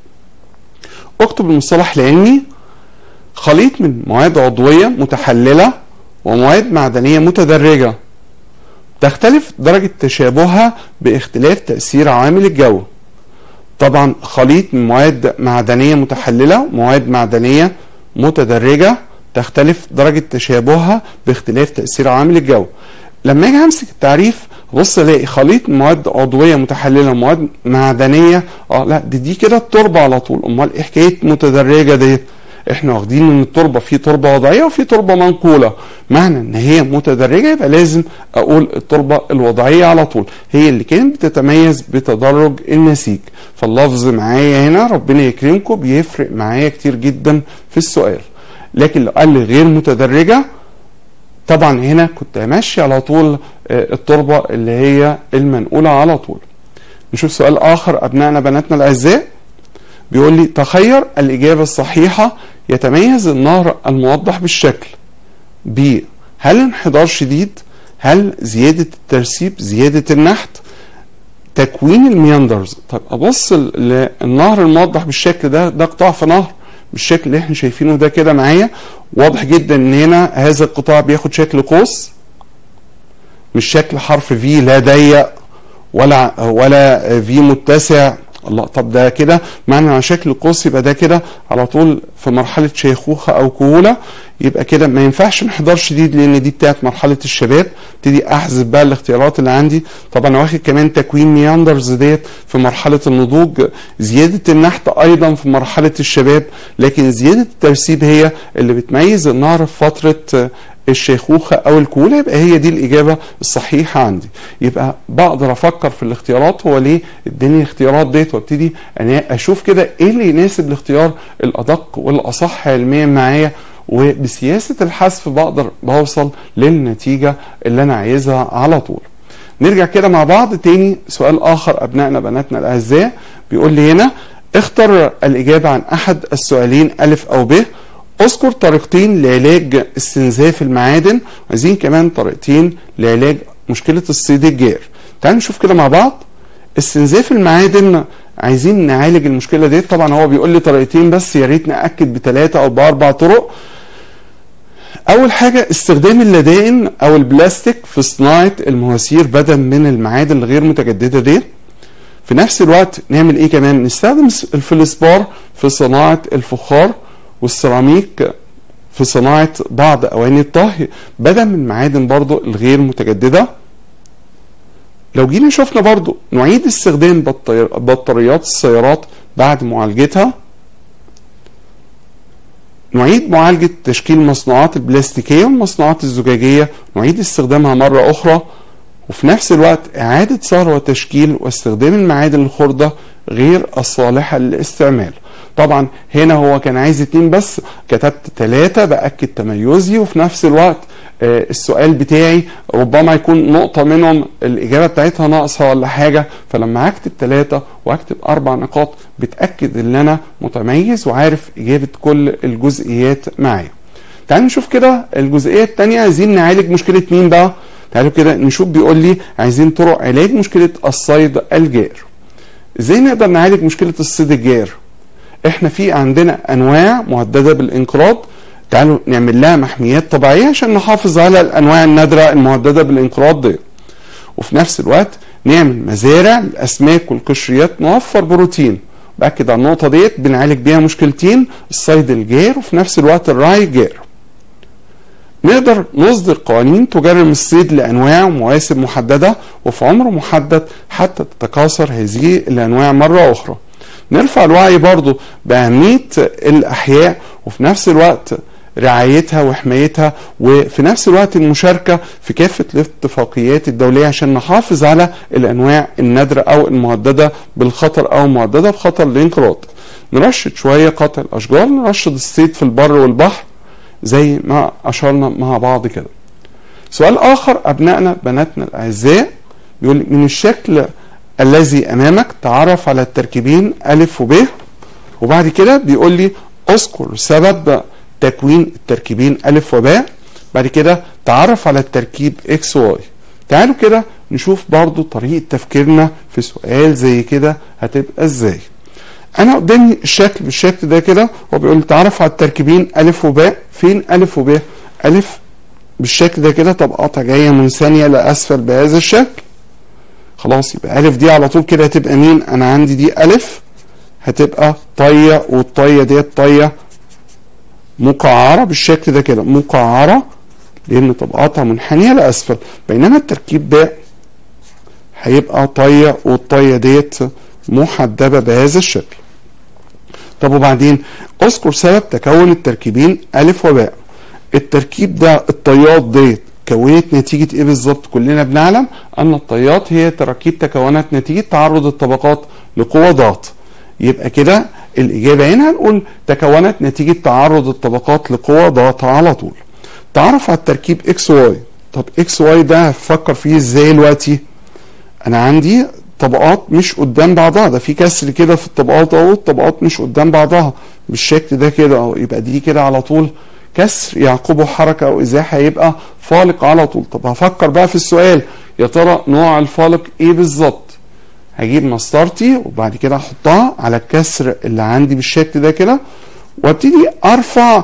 اكتب المصطلح العلمي خليط من مواد عضويه متحلله ومواد معدنية متدرجة تختلف درجة تشابهها باختلاف تأثير عوامل الجو طبعا خليط من مواد معدنية متحللة ومواد معدنية متدرجة تختلف درجة تشابهها باختلاف تأثير عوامل الجو لما اجي امسك التعريف بص الاقي خليط مواد عضويه متحلله ومواد معدنيه اه لا دي, دي كده التربه على طول امال ايه حكايه متدرجه ديت احنا واخدين ان التربه في تربه وضعيه وفي تربه منقوله معنى ان هي متدرجه يبقى لازم اقول التربه الوضعيه على طول هي اللي كانت بتتميز بتدرج النسيج فاللفظ معايا هنا ربنا يكرمكم بيفرق معايا كتير جدا في السؤال لكن لو قال لي غير متدرجه طبعا هنا كنت ماشي على طول التربه اللي هي المنقوله على طول نشوف سؤال اخر ابنائنا بناتنا الاعزاء بيقول لي تخير الإجابة الصحيحة يتميز النهر الموضح بالشكل ب هل انحدار شديد هل زيادة الترسيب زيادة النحت تكوين المياندرز طب أبص للنهر الموضح بالشكل ده ده قطاع في نهر بالشكل اللي احنا شايفينه ده كده معايا واضح جدا ان هنا هذا القطاع بياخد شكل قوس مش شكل حرف في لا ضيق ولا ولا في متسع الله طب ده كده معنى على شكل قوس يبقى ده كده على طول في مرحله شيخوخه او كهوله يبقى كده ما ينفعش انحدار شديد لان دي بتاعت مرحله الشباب ابتدي احذف بقى الاختيارات اللي عندي طبعا انا واخد كمان تكوين مياندرز ديت في مرحله النضوج زياده النحت ايضا في مرحله الشباب لكن زياده الترسيب هي اللي بتميز النهر في فتره الشيخوخة أو الكهولة يبقى هي دي الإجابة الصحيحة عندي يبقى بقدر أفكر في الاختيارات هو ليه اداني الاختيارات ديت وابتدي أنا أشوف كده إيه اللي يناسب الاختيار الأدق والأصح علميا معايا وبسياسة الحذف بقدر بوصل للنتيجة اللي أنا عايزها على طول نرجع كده مع بعض تاني سؤال آخر أبنائنا بناتنا الأعزاء بيقول لي هنا اختر الإجابة عن أحد السؤالين ألف أو ب اذكر طريقتين لعلاج استنزاف المعادن وعايزين كمان طريقتين لعلاج مشكله الصيد الجائر تعالوا نشوف كده مع بعض استنزاف المعادن عايزين نعالج المشكله دي طبعا هو بيقول لي طريقتين بس يا ريت ناكد بثلاثه او باربع طرق اول حاجه استخدام اللدائن او البلاستيك في صناعه المواسير بدلا من المعادن الغير متجدده دي في نفس الوقت نعمل ايه كمان نستخدم الفلسبار في صناعه الفخار والسيراميك في صناعه بعض اواني الطهي بدلا من المعادن برضو الغير متجدده لو جينا شفنا برضو نعيد استخدام بطي- بطاريات السيارات بعد معالجتها نعيد معالجة تشكيل المصنوعات البلاستيكية والمصنوعات الزجاجية نعيد استخدامها مرة أخرى وفي نفس الوقت إعادة صهر وتشكيل واستخدام المعادن الخردة غير الصالحة للاستعمال طبعا هنا هو كان عايز اتنين بس كتبت ثلاثة بأكد تميزي وفي نفس الوقت آه، السؤال بتاعي ربما يكون نقطة منهم الإجابة بتاعتها ناقصة ولا حاجة فلما هكتب ثلاثة وأكتب أربع نقاط بتأكد إن أنا متميز وعارف إجابة كل الجزئيات معايا. تعالوا نشوف كده الجزئية التانية عايزين نعالج مشكلة مين بقى؟ تعالوا كده نشوف بيقول لي عايزين طرق علاج مشكلة الصيد الجائر. ازاي نقدر نعالج مشكلة الصيد الجائر؟ احنا في عندنا انواع مهدده بالانقراض تعالوا نعمل لها محميات طبيعيه عشان نحافظ على الانواع النادره المهدده بالانقراض دي وفي نفس الوقت نعمل مزارع للاسماك والقشريات نوفر بروتين باكد على النقطه ديت بنعالج بيها مشكلتين الصيد الجار وفي نفس الوقت الرعي الجار نقدر نصدر قوانين تجرم الصيد لانواع ومواسم محدده وفي عمر محدد حتى تتكاثر هذه الانواع مره اخرى نرفع الوعي برضو بأهمية الأحياء وفي نفس الوقت رعايتها وحمايتها وفي نفس الوقت المشاركة في كافة الاتفاقيات الدولية عشان نحافظ على الأنواع النادرة أو المهددة بالخطر أو مهددة بخطر الانقراض نرشد شوية قطع الأشجار نرشد الصيد في البر والبحر زي ما أشرنا مع بعض كده سؤال آخر أبنائنا بناتنا الأعزاء بيقول من الشكل الذي امامك تعرف على التركيبين الف وب وبعد كده بيقول لي اذكر سبب تكوين التركيبين الف وباء بعد كده تعرف على التركيب اكس واي تعالوا كده نشوف برضو طريقة تفكيرنا في سؤال زي كده هتبقى ازاي انا قدامي الشكل بالشكل ده كده هو بيقول لي تعرف على التركيبين الف وباء فين الف وباء الف بالشكل ده كده طبقاتها جايه من ثانيه لاسفل بهذا الشكل خلاص يبقى ألف دي على طول كده هتبقى مين؟ أنا عندي دي ألف هتبقى طية والطية ديت طية مقعرة بالشكل ده كده مقعرة لأن طبقاتها منحنية لأسفل بينما التركيب باء هيبقى طية والطية ديت محدبة بهذا الشكل طب وبعدين اذكر سبب تكون التركيبين ألف وباء التركيب ده الطيات ديت كونت نتيجة ايه بالظبط كلنا بنعلم ان الطيات هي تراكيب تكونت نتيجة تعرض الطبقات لقوة ضغط يبقى كده الاجابة هنا هنقول تكونت نتيجة تعرض الطبقات لقوة ضغط على طول تعرف على التركيب اكس واي طب اكس واي ده هفكر فيه ازاي دلوقتي انا عندي طبقات مش قدام بعضها ده في كسر كده في الطبقات اهو الطبقات مش قدام بعضها بالشكل ده كده اهو يبقى دي كده على طول كسر يعقبه حركه او ازاحه يبقى فالق على طول طب هفكر بقى في السؤال يا ترى نوع الفالق ايه بالظبط هجيب مسطرتي وبعد كده احطها على الكسر اللي عندي بالشكل ده كده وابتدي ارفع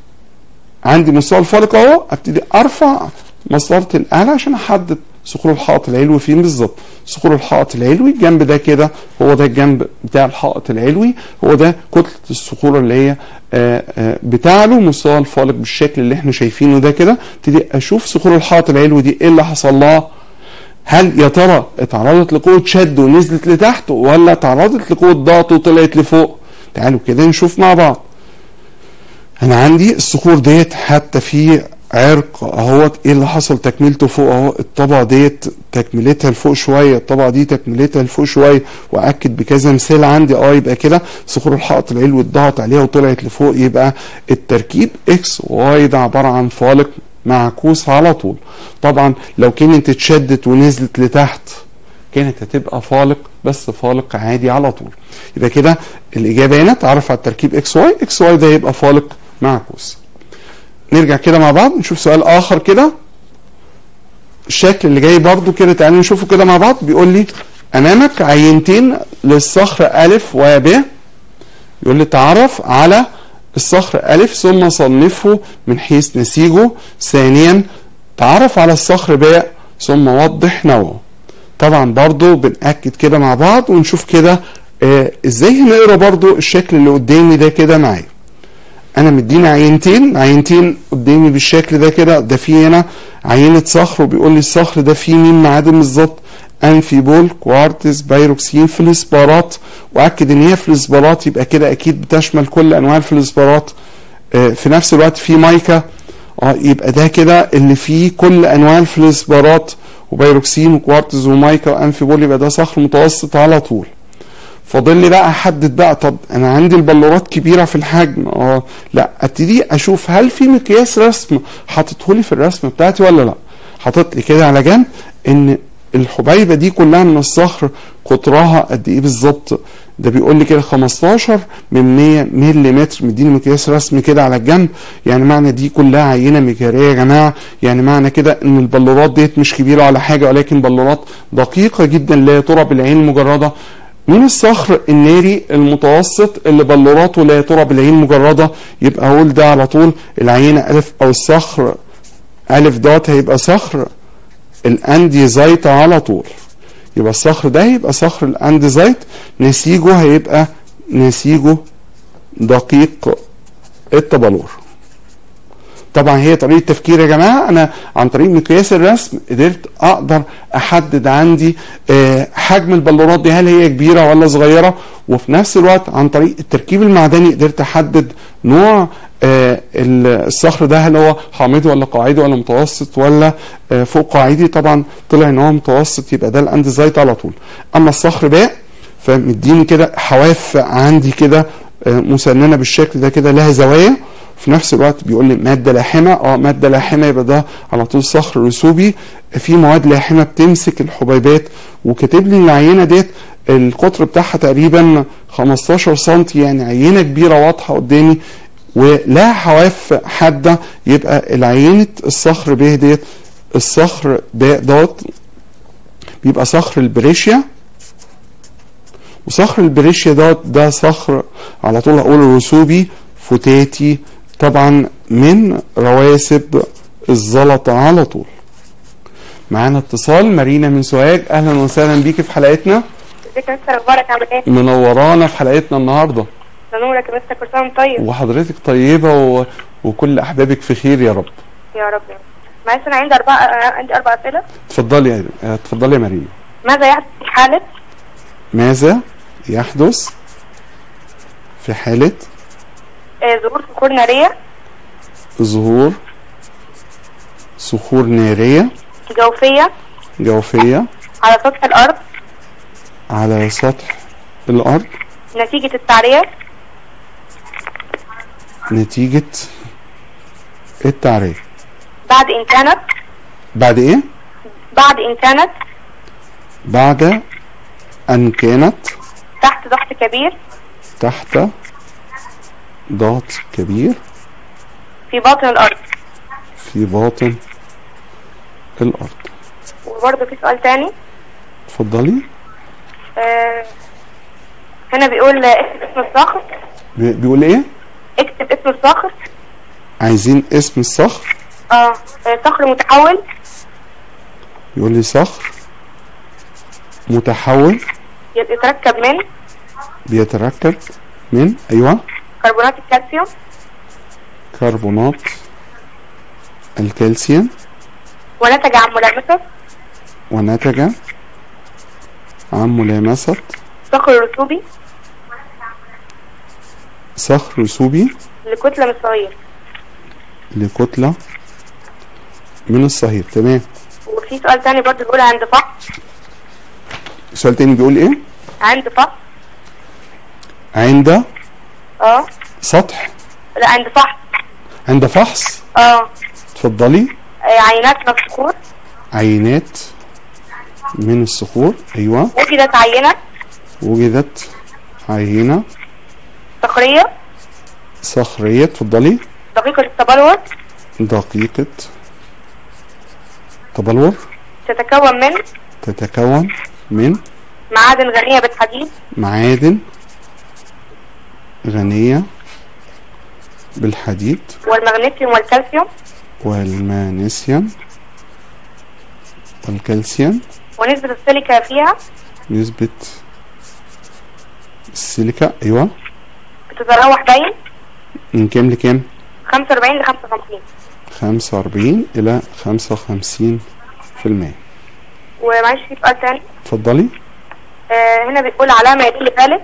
عندي مستوى الفالق اهو ابتدي ارفع مسطره الاعلى عشان احدد صخور الحائط العلوي فين بالظبط صخور الحائط العلوي الجنب ده كده هو ده الجنب بتاع الحائط العلوي هو ده كتله الصخور اللي هي آآ آآ بتعلو مستوى الفالق بالشكل اللي احنا شايفينه ده كده ابتدي اشوف صخور الحائط العلوي دي ايه اللي حصل لها هل يا ترى اتعرضت لقوه شد ونزلت لتحت ولا اتعرضت لقوه ضغط وطلعت لفوق تعالوا كده نشوف مع بعض انا عندي الصخور ديت حتى في عرق اهوت ايه اللي حصل تكملته فوق اهو الطبقه ديت تكملتها لفوق شويه الطبقه دي تكملتها لفوق شويه واكد بكذا مثال عندي اه يبقى كده صخور الحائط العلوي اتضغط عليها وطلعت لفوق يبقى التركيب اكس واي ده عباره عن فالق معكوس على طول طبعا لو كانت اتشدت ونزلت لتحت كانت هتبقى فالق بس فالق عادي على طول يبقى كده الاجابه هنا تعرف على التركيب اكس واي اكس واي ده يبقى فالق معكوس نرجع كده مع بعض نشوف سؤال اخر كده الشكل اللي جاي برضو كده تعالوا نشوفه كده مع بعض بيقول لي امامك عينتين للصخر الف وب يقول لي تعرف على الصخر ألف ثم صنفه من حيث نسيجه ثانيا تعرف على الصخر باء ثم وضح نوعه طبعا برضو بنأكد كده مع بعض ونشوف كده آه ازاي هنقرا برضو الشكل اللي قدامي ده كده معايا انا مديني عينتين عينتين قدامي بالشكل ده كده ده في هنا عينة صخر وبيقول لي الصخر ده فيه مين معادن بالظبط انفيبول كوارتز بايروكسين فلسبارات واكد ان هي فلسبارات يبقى كده اكيد بتشمل كل انواع الفلسبارات آه في نفس الوقت في مايكا اه يبقى ده كده اللي فيه كل انواع الفلسبارات وبايروكسين وكوارتز ومايكا وانفيبول يبقى ده صخر متوسط على طول فاضل لي بقى احدد بقى طب انا عندي البلورات كبيره في الحجم اه لا ابتدي اشوف هل في مقياس رسم حاططه لي في الرسم بتاعتي ولا لا حاطط لي كده على جنب ان الحبيبه دي كلها من الصخر قطرها قد ايه بالظبط ده بيقول لي كده 15 من 100 ملم مديني مقياس رسم كده على الجنب يعني معنى دي كلها عينه مجهريه يا جماعه يعني معنى كده ان البلورات ديت مش كبيره ولا حاجه ولكن بلورات دقيقه جدا لا ترى بالعين المجرده من الصخر الناري المتوسط اللي بلوراته لا ترى بالعين مجرده يبقى هقول ده على طول العينه الف او الصخر الف دوت هيبقى صخر الانديزايت على طول يبقى الصخر ده هيبقى صخر الانديزايت نسيجه هيبقى نسيجه دقيق التبلور طبعا هي طريقه تفكير يا جماعه انا عن طريق مقياس الرسم قدرت اقدر احدد عندي آه، حجم البلورات دي هل هي كبيره ولا صغيره وفي نفس الوقت عن طريق التركيب المعدني قدرت احدد نوع آه، الصخر ده هل هو حامضي ولا قاعدي ولا متوسط ولا آه، فوق قاعدي طبعا طلع ان هو متوسط يبقى ده الاندزايت على طول اما الصخر باء فمديني كده حواف عندي كده آه، مسننه بالشكل ده كده لها زوايا في نفس الوقت بيقول لي ماده لاحمه اه ماده لاحمه يبقى ده على طول صخر رسوبي في مواد لاحمه بتمسك الحبيبات وكاتب لي العينه ديت القطر بتاعها تقريبا 15 سم يعني عينه كبيره واضحه قدامي ولها حواف حاده يبقى العينه الصخر ب ديت الصخر ب دوت بيبقى صخر البريشيا وصخر البريشيا دوت ده صخر على طول اقول رسوبي فتاتي طبعا من رواسب الزلط على طول معانا اتصال مارينا من سوهاج اهلا وسهلا بيكي في حلقتنا ازيك يا مستر اخبارك عامل ايه؟ منورانا في حلقتنا النهارده نورك يا مستر كل سنه وأنت طيب وحضرتك طيبه و... وكل احبابك في خير يا رب يا رب يا رب. معلش انا عندي اربع آه، عندي اربع اسئله اتفضلي يا اتفضلي يا مارينا ماذا يحدث في حاله ماذا يحدث في حاله آه، ظهور صخور ناريه ظهور صخور ناريه جوفيه جوفيه على سطح الارض على سطح الارض نتيجه التعريه نتيجه التعريه بعد ان كانت بعد ايه بعد ان كانت بعد ان كانت تحت ضغط كبير تحت ضغط كبير في باطن الارض في باطن الارض وبرضه في سؤال تاني اتفضلي آه، هنا بيقول آه، اكتب اسم الصخر بي- بيقول ايه اكتب اسم الصخر عايزين اسم الصخر اه آه، صخر متحول يقول لي صخر متحول يتركب من بيتركب من ايوه كربونات الكالسيوم كربونات الكالسيوم ونتج عن ملامسة ونتج عن ملامسة صخر رسوبي صخر رسوبي لكتلة من الصغير لكتلة من الصهير تمام وفي سؤال تاني برضه بيقول عند فحص سؤال تاني بيقول ايه عند فحص عند اه سطح لا عند فحص عند فحص اه اتفضلي آه، عينات من الصخور عينات من الصخور ايوه وجدت عينة وجدت عينة صخرية صخرية اتفضلي دقيقة التبلور دقيقة تبلور تتكون من تتكون من معادن غنية بالحديد معادن غنية بالحديد والمغنيسيوم والكالسيوم والمغنيسيوم والكالسيوم ونسبة السيليكا فيها نسبة السيليكا ايوه بتتراوح باين من كام لكام 45 ل 55 خمسة وأربعين إلى خمسة وخمسين في المية ومعلش في سؤال تاني اتفضلي آه هنا بتقول علامة يدل ذلك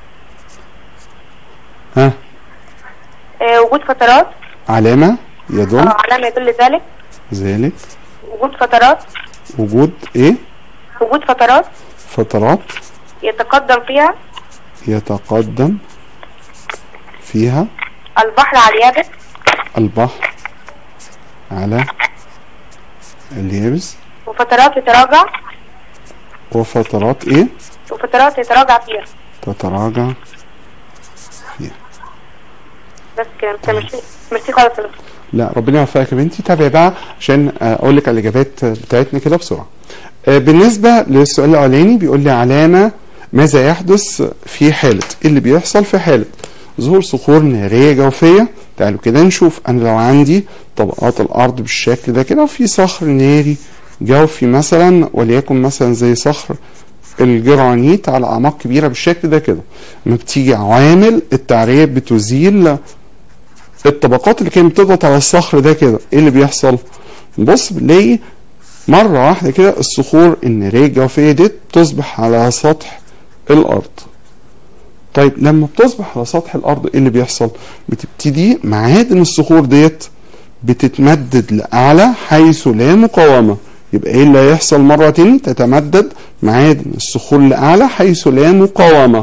ها آه وجود فترات علامة يدل اه علامة يدل ذلك ذلك وجود فترات وجود ايه وجود فترات فترات يتقدم فيها يتقدم فيها البحر على اليابس البحر على اليابس وفترات يتراجع وفترات ايه وفترات يتراجع فيها تتراجع فيها بس كده انت ميرسي ميرسي خالص يا دكتور. لا ربنا يوفقك يا بنتي تابعي بقى عشان آه، اقول لك على الاجابات بتاعتنا كده بسرعه آه، بالنسبه للسؤال الاولاني بيقول لي علامه ماذا يحدث في حاله ايه اللي بيحصل في حاله ظهور صخور ناريه جوفيه تعالوا كده نشوف انا لو عندي طبقات الارض بالشكل ده كده وفي صخر ناري جوفي مثلا وليكن مثلا زي صخر الجرانيت على اعماق كبيره بالشكل ده كده لما بتيجي عوامل التعريه بتزيل الطبقات اللي كانت بتضغط على الصخر ده كده ايه اللي بيحصل بص بنلاقي مرة واحدة كده الصخور النارية الجوفية دي تصبح على سطح الأرض طيب لما بتصبح على سطح الأرض ايه اللي بيحصل بتبتدي معادن الصخور ديت بتتمدد لأعلى حيث لا مقاومة يبقى ايه اللي هيحصل مرة تاني تتمدد معادن الصخور لأعلى حيث لا مقاومة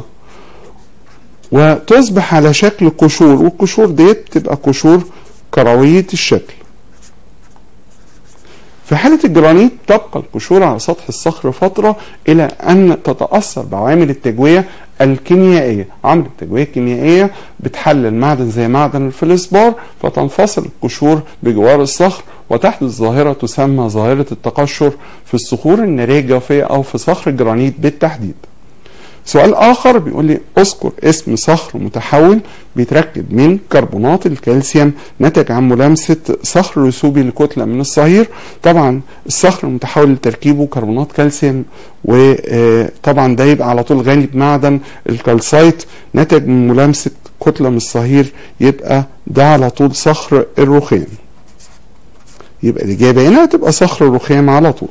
وتصبح على شكل قشور والقشور ديت تبقى قشور كروية الشكل في حالة الجرانيت تبقى القشور على سطح الصخر فترة إلى أن تتأثر بعوامل التجوية الكيميائية عوامل التجوية الكيميائية بتحلل معدن زي معدن الفلسبار فتنفصل القشور بجوار الصخر وتحدث ظاهرة تسمى ظاهرة التقشر في الصخور النارية الجوفية أو في صخر الجرانيت بالتحديد سؤال آخر بيقول لي اذكر اسم صخر متحول بيتركب من كربونات الكالسيوم نتج عن ملامسة صخر رسوبي لكتلة من الصهير طبعا الصخر المتحول لتركيبه كربونات كالسيوم وطبعا ده يبقى على طول غني بمعدن الكالسايت نتج من ملامسة كتلة من الصهير يبقى ده على طول صخر الرخام يبقى الإجابة هنا هتبقى صخر الرخام على طول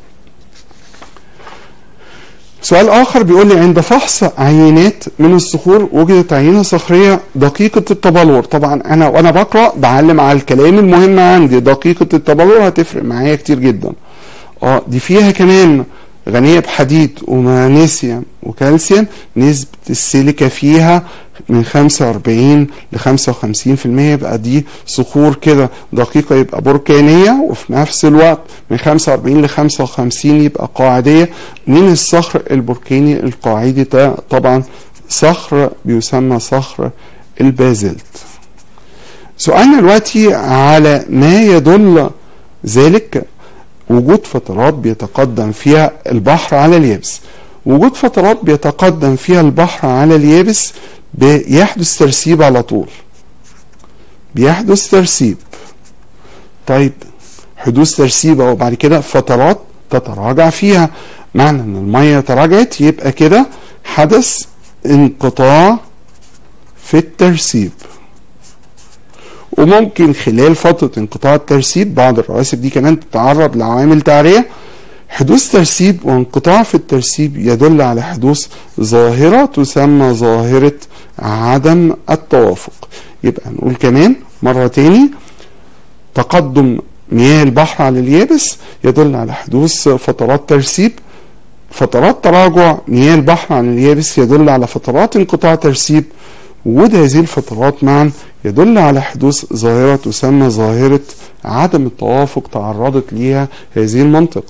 سؤال آخر بيقول لي عند فحص عينات من الصخور وجدت عينة صخرية دقيقة التبلور طبعا أنا وأنا بقرأ بعلم على الكلام المهم عندي دقيقة التبلور هتفرق معايا كتير جدا اه دي فيها كمان غنية بحديد ومغنيسيوم وكالسيوم نسبة السيليكا فيها من 45 ل 55% يبقى دي صخور كده دقيقة يبقى بركانية وفي نفس الوقت من 45 ل 55 يبقى قاعدية من الصخر البركاني القاعدي ده طبعا صخر بيسمى صخر البازلت سؤالنا دلوقتي على ما يدل ذلك وجود فترات بيتقدم فيها البحر على اليابس وجود فترات بيتقدم فيها البحر على اليابس بيحدث ترسيب على طول بيحدث ترسيب طيب حدوث ترسيب وبعد كده فترات تتراجع فيها معنى ان المية تراجعت يبقى كده حدث انقطاع في الترسيب وممكن خلال فترة انقطاع الترسيب بعض الرواسب دي كمان تتعرض لعوامل تعرية حدوث ترسيب وانقطاع في الترسيب يدل على حدوث ظاهرة تسمى ظاهرة عدم التوافق يبقى نقول كمان مرة تاني تقدم مياه البحر على اليابس يدل على حدوث فترات ترسيب فترات تراجع مياه البحر عن اليابس يدل على فترات انقطاع ترسيب وجود هذه الفترات معا يدل على حدوث ظاهرة تسمى ظاهرة عدم التوافق تعرضت ليها هذه المنطقة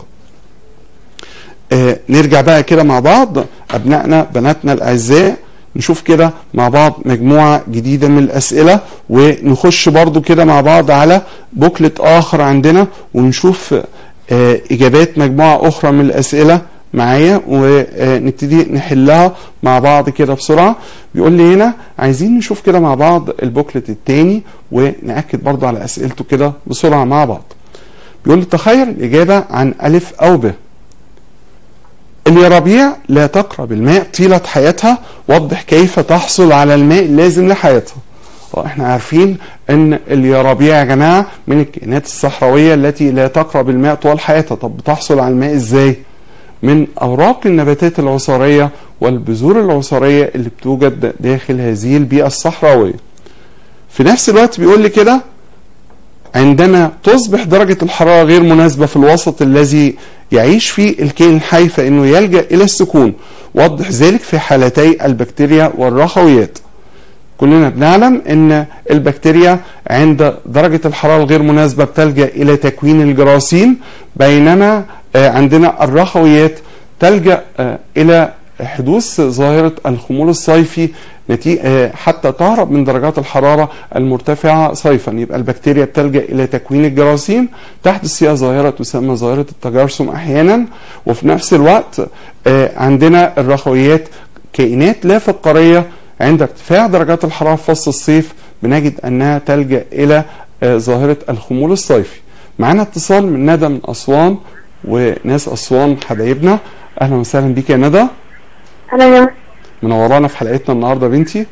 آه نرجع بقى كده مع بعض أبنائنا بناتنا الأعزاء نشوف كده مع بعض مجموعة جديدة من الأسئلة ونخش برضو كده مع بعض على بوكلت آخر عندنا ونشوف آه إجابات مجموعة أخرى من الأسئلة معايا ونبتدي نحلها مع بعض كده بسرعه بيقول لي هنا عايزين نشوف كده مع بعض البوكلت التاني ونأكد برضو على اسئلته كده بسرعه مع بعض بيقول لي تخيل الاجابه عن الف او ب اليرابيع لا تقرب الماء طيلة حياتها وضح كيف تحصل على الماء اللازم لحياتها اه احنا عارفين ان اليرابيع يا جماعة من الكائنات الصحراوية التي لا تقرب الماء طوال حياتها طب بتحصل على الماء ازاي من اوراق النباتات العصارية والبذور العصارية اللي بتوجد داخل هذه البيئة الصحراوية في نفس الوقت بيقول لي كده عندما تصبح درجة الحرارة غير مناسبة في الوسط الذي يعيش فيه الكائن الحي فإنه يلجأ إلى السكون وضح ذلك في حالتي البكتيريا والرخويات كلنا بنعلم ان البكتيريا عند درجة الحرارة الغير مناسبة بتلجأ الى تكوين الجراثيم بينما آه، عندنا الرخويات تلجأ آه، الى حدوث ظاهرة الخمول الصيفي نتي... آه، حتى تهرب من درجات الحرارة المرتفعة صيفا يبقى البكتيريا بتلجأ إلى تكوين الجراثيم تحدث فيها ظاهرة تسمى ظاهرة التجرثم أحيانا وفي نفس الوقت آه، عندنا الرخويات كائنات لا فقارية عند ارتفاع درجات الحرارة في فصل الصيف بنجد أنها تلجأ إلى آه، ظاهرة الخمول الصيفي معانا اتصال من ندى من أسوان وناس أسوان حبايبنا أهلا وسهلا بيك يا ندى أنا يا منورانا في حلقتنا النهارده بنتي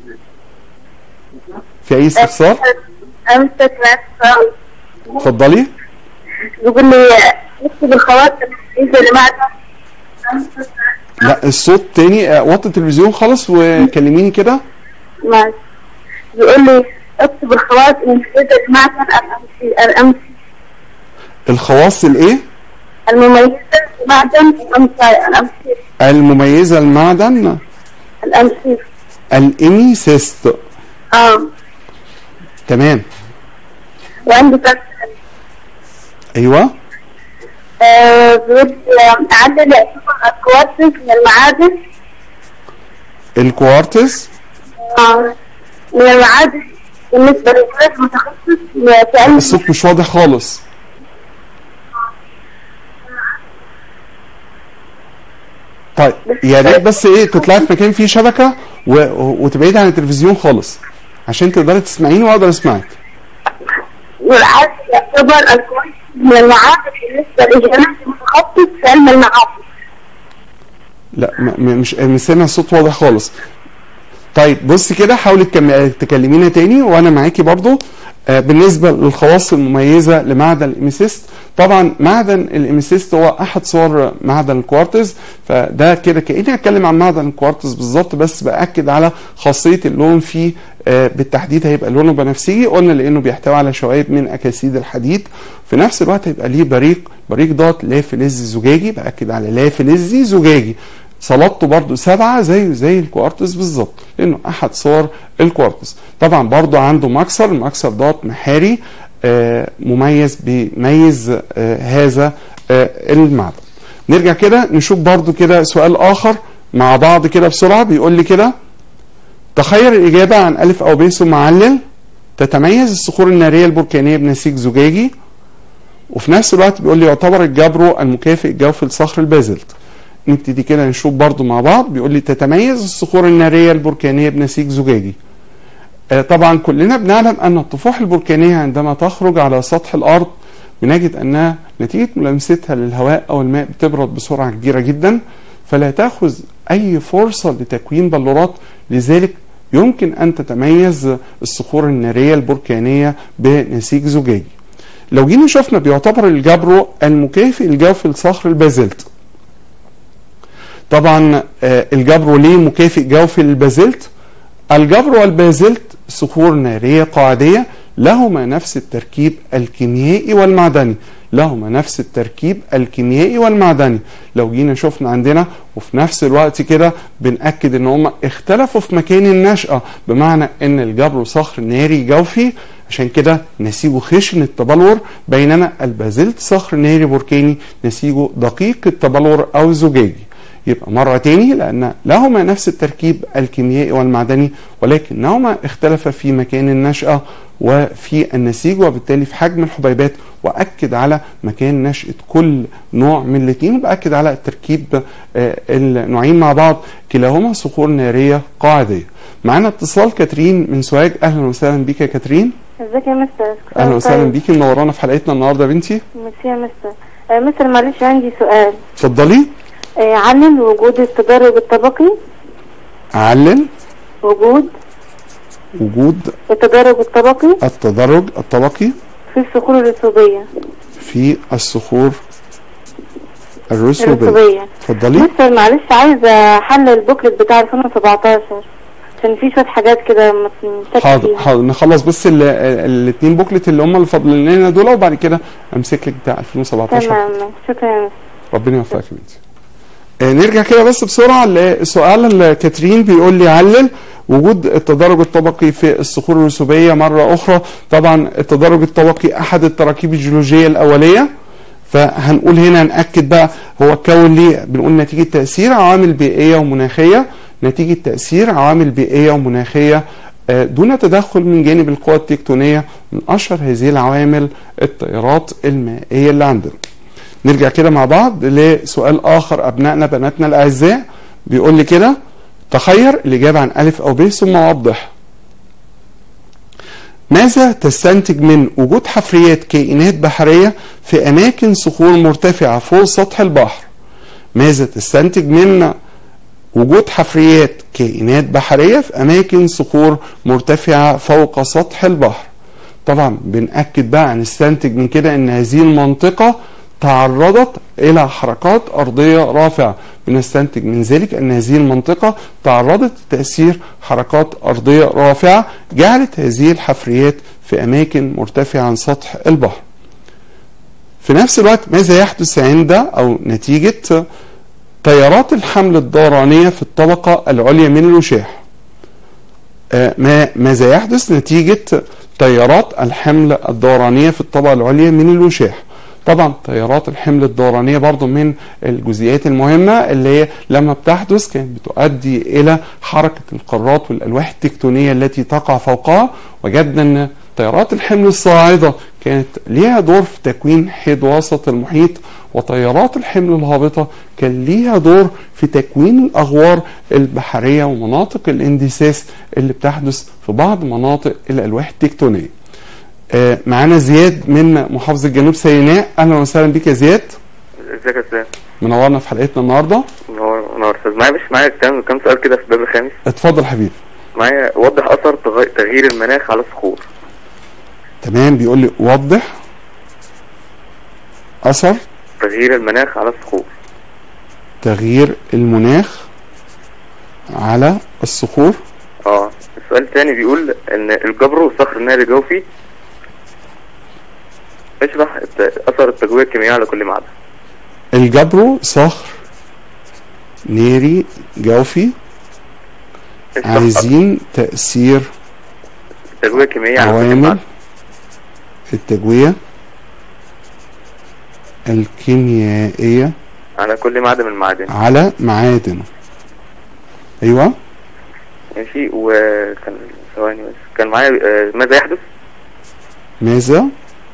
في اي استفسار أنا مستسمع السؤال اتفضلي بيقول لي اكتب الخواطر إذا اللي معنا لا الصوت تاني آه، وطي التلفزيون خالص وكلميني كده ماشي بيقول لي اكتب الخواص المفيدة اللي معنا الأمثلة الأمثلة الخواص الايه المميزة معدن الأمثلة الأمثلة المميزه المعدن الأمثلة الانيسيست اه تمام وعندي فرق ايوه آه، بيقول لي عدد الكوارتز من المعادن الكوارتز آه، من المعادن بالنسبة للجهاز المتخصص في علم الصوت مش واضح خالص طيب يا ريت بس ايه تطلعي في مكان فيه شبكه و... وتبعدي عن التلفزيون خالص عشان تقدري تسمعيني واقدر اسمعك والعادة يعتبر الكوارتز من المعادن بالنسبة للجهاز المتخصص في علم المعادن لا م- م- مش مش سامع الصوت واضح خالص طيب بص كده حاولي تكم- تكلمينا تاني وانا معاكي برضو آه، بالنسبه للخواص المميزه لمعدن الاميسيست طبعا معدن الاميسيست هو احد صور معدن الكوارتز فده كده كاني اتكلم عن معدن الكوارتز بالظبط بس باكد على خاصيه اللون فيه آه، بالتحديد هيبقى لونه بنفسجي قلنا لانه بيحتوي على شوائب من اكاسيد الحديد في نفس الوقت هيبقى ليه بريق بريق دوت لا فلزي زجاجي باكد على لا فلزي زجاجي سلطته برضو سبعة زيه زي الكوارتز بالظبط لانه احد صور الكوارتز طبعا برضو عنده مكسر المكسر دوت محاري آه، مميز بيميز آه، هذا آه، المعدن نرجع كده نشوف برضو كده سؤال اخر مع بعض كده بسرعة بيقول لي كده تخيل الإجابة عن ألف أو ب ثم علل تتميز الصخور النارية البركانية بنسيج زجاجي وفي نفس الوقت بيقول لي يعتبر الجبر المكافئ الجوفي لصخر البازلت نبتدي كده نشوف برضو مع بعض بيقول لي تتميز الصخور النارية البركانية بنسيج زجاجي آه، طبعا كلنا بنعلم أن الطفوح البركانية عندما تخرج على سطح الأرض بنجد أنها نتيجة ملامستها للهواء أو الماء بتبرد بسرعة كبيرة جدا فلا تأخذ أي فرصة لتكوين بلورات لذلك يمكن أن تتميز الصخور النارية البركانية بنسيج زجاجي لو جينا شفنا بيعتبر الجبرو المكافئ الجوفي لصخر البازلت طبعا آه، الجبرو ليه مكافئ جوفي للبازلت الجبر والبازلت صخور نارية قاعدية لهما نفس التركيب الكيميائي والمعدني لهما نفس التركيب الكيميائي والمعدني لو جينا شفنا عندنا وفي نفس الوقت كده بنأكد ان هم اختلفوا في مكان النشأة بمعنى ان الجبر صخر ناري جوفي عشان كده نسيجه خشن التبلور بينما البازلت صخر ناري بركاني نسيجه دقيق التبلور او زجاجي يبقى مرة تاني لأن لهما نفس التركيب الكيميائي والمعدني ولكنهما اختلفا في مكان النشأة وفي النسيج وبالتالي في حجم الحبيبات واكد على مكان نشاه كل نوع من الاثنين وباكد على تركيب آه، النوعين مع بعض كلاهما صخور ناريه قاعديه معانا اتصال كاترين من سوهاج اهلا وسهلا بيك يا كاترين ازيك يا مستر اهلا وسهلا طيب. بيكي منورانا في حلقتنا النهارده يا بنتي ميرسي يا مستر آه، مستر معلش عندي سؤال اتفضلي آه، علل وجود التدرج الطبقي علل وجود وجود التدرج الطبقي التدرج الطبقي في الصخور الرسوبية في الصخور الرسوبيه الرسوبية اتفضلي مستر معلش عايزة حل البوكلت بتاع 2017 عشان في شوية حاجات كده مش حاضر حاضر نخلص بس الاثنين بوكلت اللي هم اللي فاضلين لنا دول وبعد كده امسك لك بتاع 2017 تمام شكرا يا مستر ربنا يوفقك يا بنتي آه، نرجع كده بس بسرعه لسؤال كاترين بيقول لي علل وجود التدرج الطبقي في الصخور الرسوبيه مره اخرى طبعا التدرج الطبقي احد التراكيب الجيولوجيه الاوليه فهنقول هنا ناكد بقى هو اتكون ليه بنقول نتيجه تاثير عوامل بيئيه ومناخيه نتيجه تاثير عوامل بيئيه ومناخيه آه، دون تدخل من جانب القوى التكتونيه من اشهر هذه العوامل التيارات المائيه اللي عندنا نرجع كده مع بعض لسؤال اخر ابنائنا بناتنا الاعزاء بيقول لي كده تخير الاجابه عن الف او ب ثم وضح ماذا تستنتج من وجود حفريات كائنات بحريه في اماكن صخور مرتفعه فوق سطح البحر ماذا تستنتج من وجود حفريات كائنات بحريه في اماكن صخور مرتفعه فوق سطح البحر طبعا بنأكد بقى نستنتج من كده ان هذه المنطقة تعرضت الى حركات ارضية رافعة بنستنتج من ذلك ان هذه المنطقة تعرضت لتأثير حركات ارضية رافعة جعلت هذه الحفريات في اماكن مرتفعة عن سطح البحر في نفس الوقت ماذا يحدث عند او نتيجة تيارات الحمل الدورانية في الطبقة العليا من الوشاح آه، ما ماذا يحدث نتيجة تيارات الحمل الدورانية في الطبقة العليا من الوشاح طبعا تيارات الحمل الدورانية برضو من الجزئيات المهمة اللي هي لما بتحدث كانت بتؤدي إلى حركة القارات والألواح التكتونية التي تقع فوقها وجدنا أن تيارات الحمل الصاعدة كانت ليها دور في تكوين حيض وسط المحيط وتيارات الحمل الهابطة كان ليها دور في تكوين الأغوار البحرية ومناطق الاندساس اللي بتحدث في بعض مناطق الألواح التكتونية آه، معانا زياد من محافظة جنوب سيناء أهلا وسهلا بك يا زياد ازيك يا استاذ منورنا في حلقتنا النهاردة منور منور استاذ معايا مش معايا كام كام سؤال كده في الباب الخامس اتفضل حبيبي معايا وضح اثر تغ- تغيير المناخ على الصخور تمام بيقول لي وضح أثر تغيير المناخ على الصخور تغيير المناخ على الصخور اه السؤال الثاني بيقول ان الجبر والصخر الناري الجوفي اشرح الت- اثر التجوية الكيميائية على كل معدن الجبرو صخر نيري جوفي اشرح عايزين تأثير التجوية الكيميائية على كل عوامل معدن التجوية الكيميائية على كل معدن من المعادن على معادن ايوه ماشي وكان ثواني بس كان معايا آه، ماذا يحدث ماذا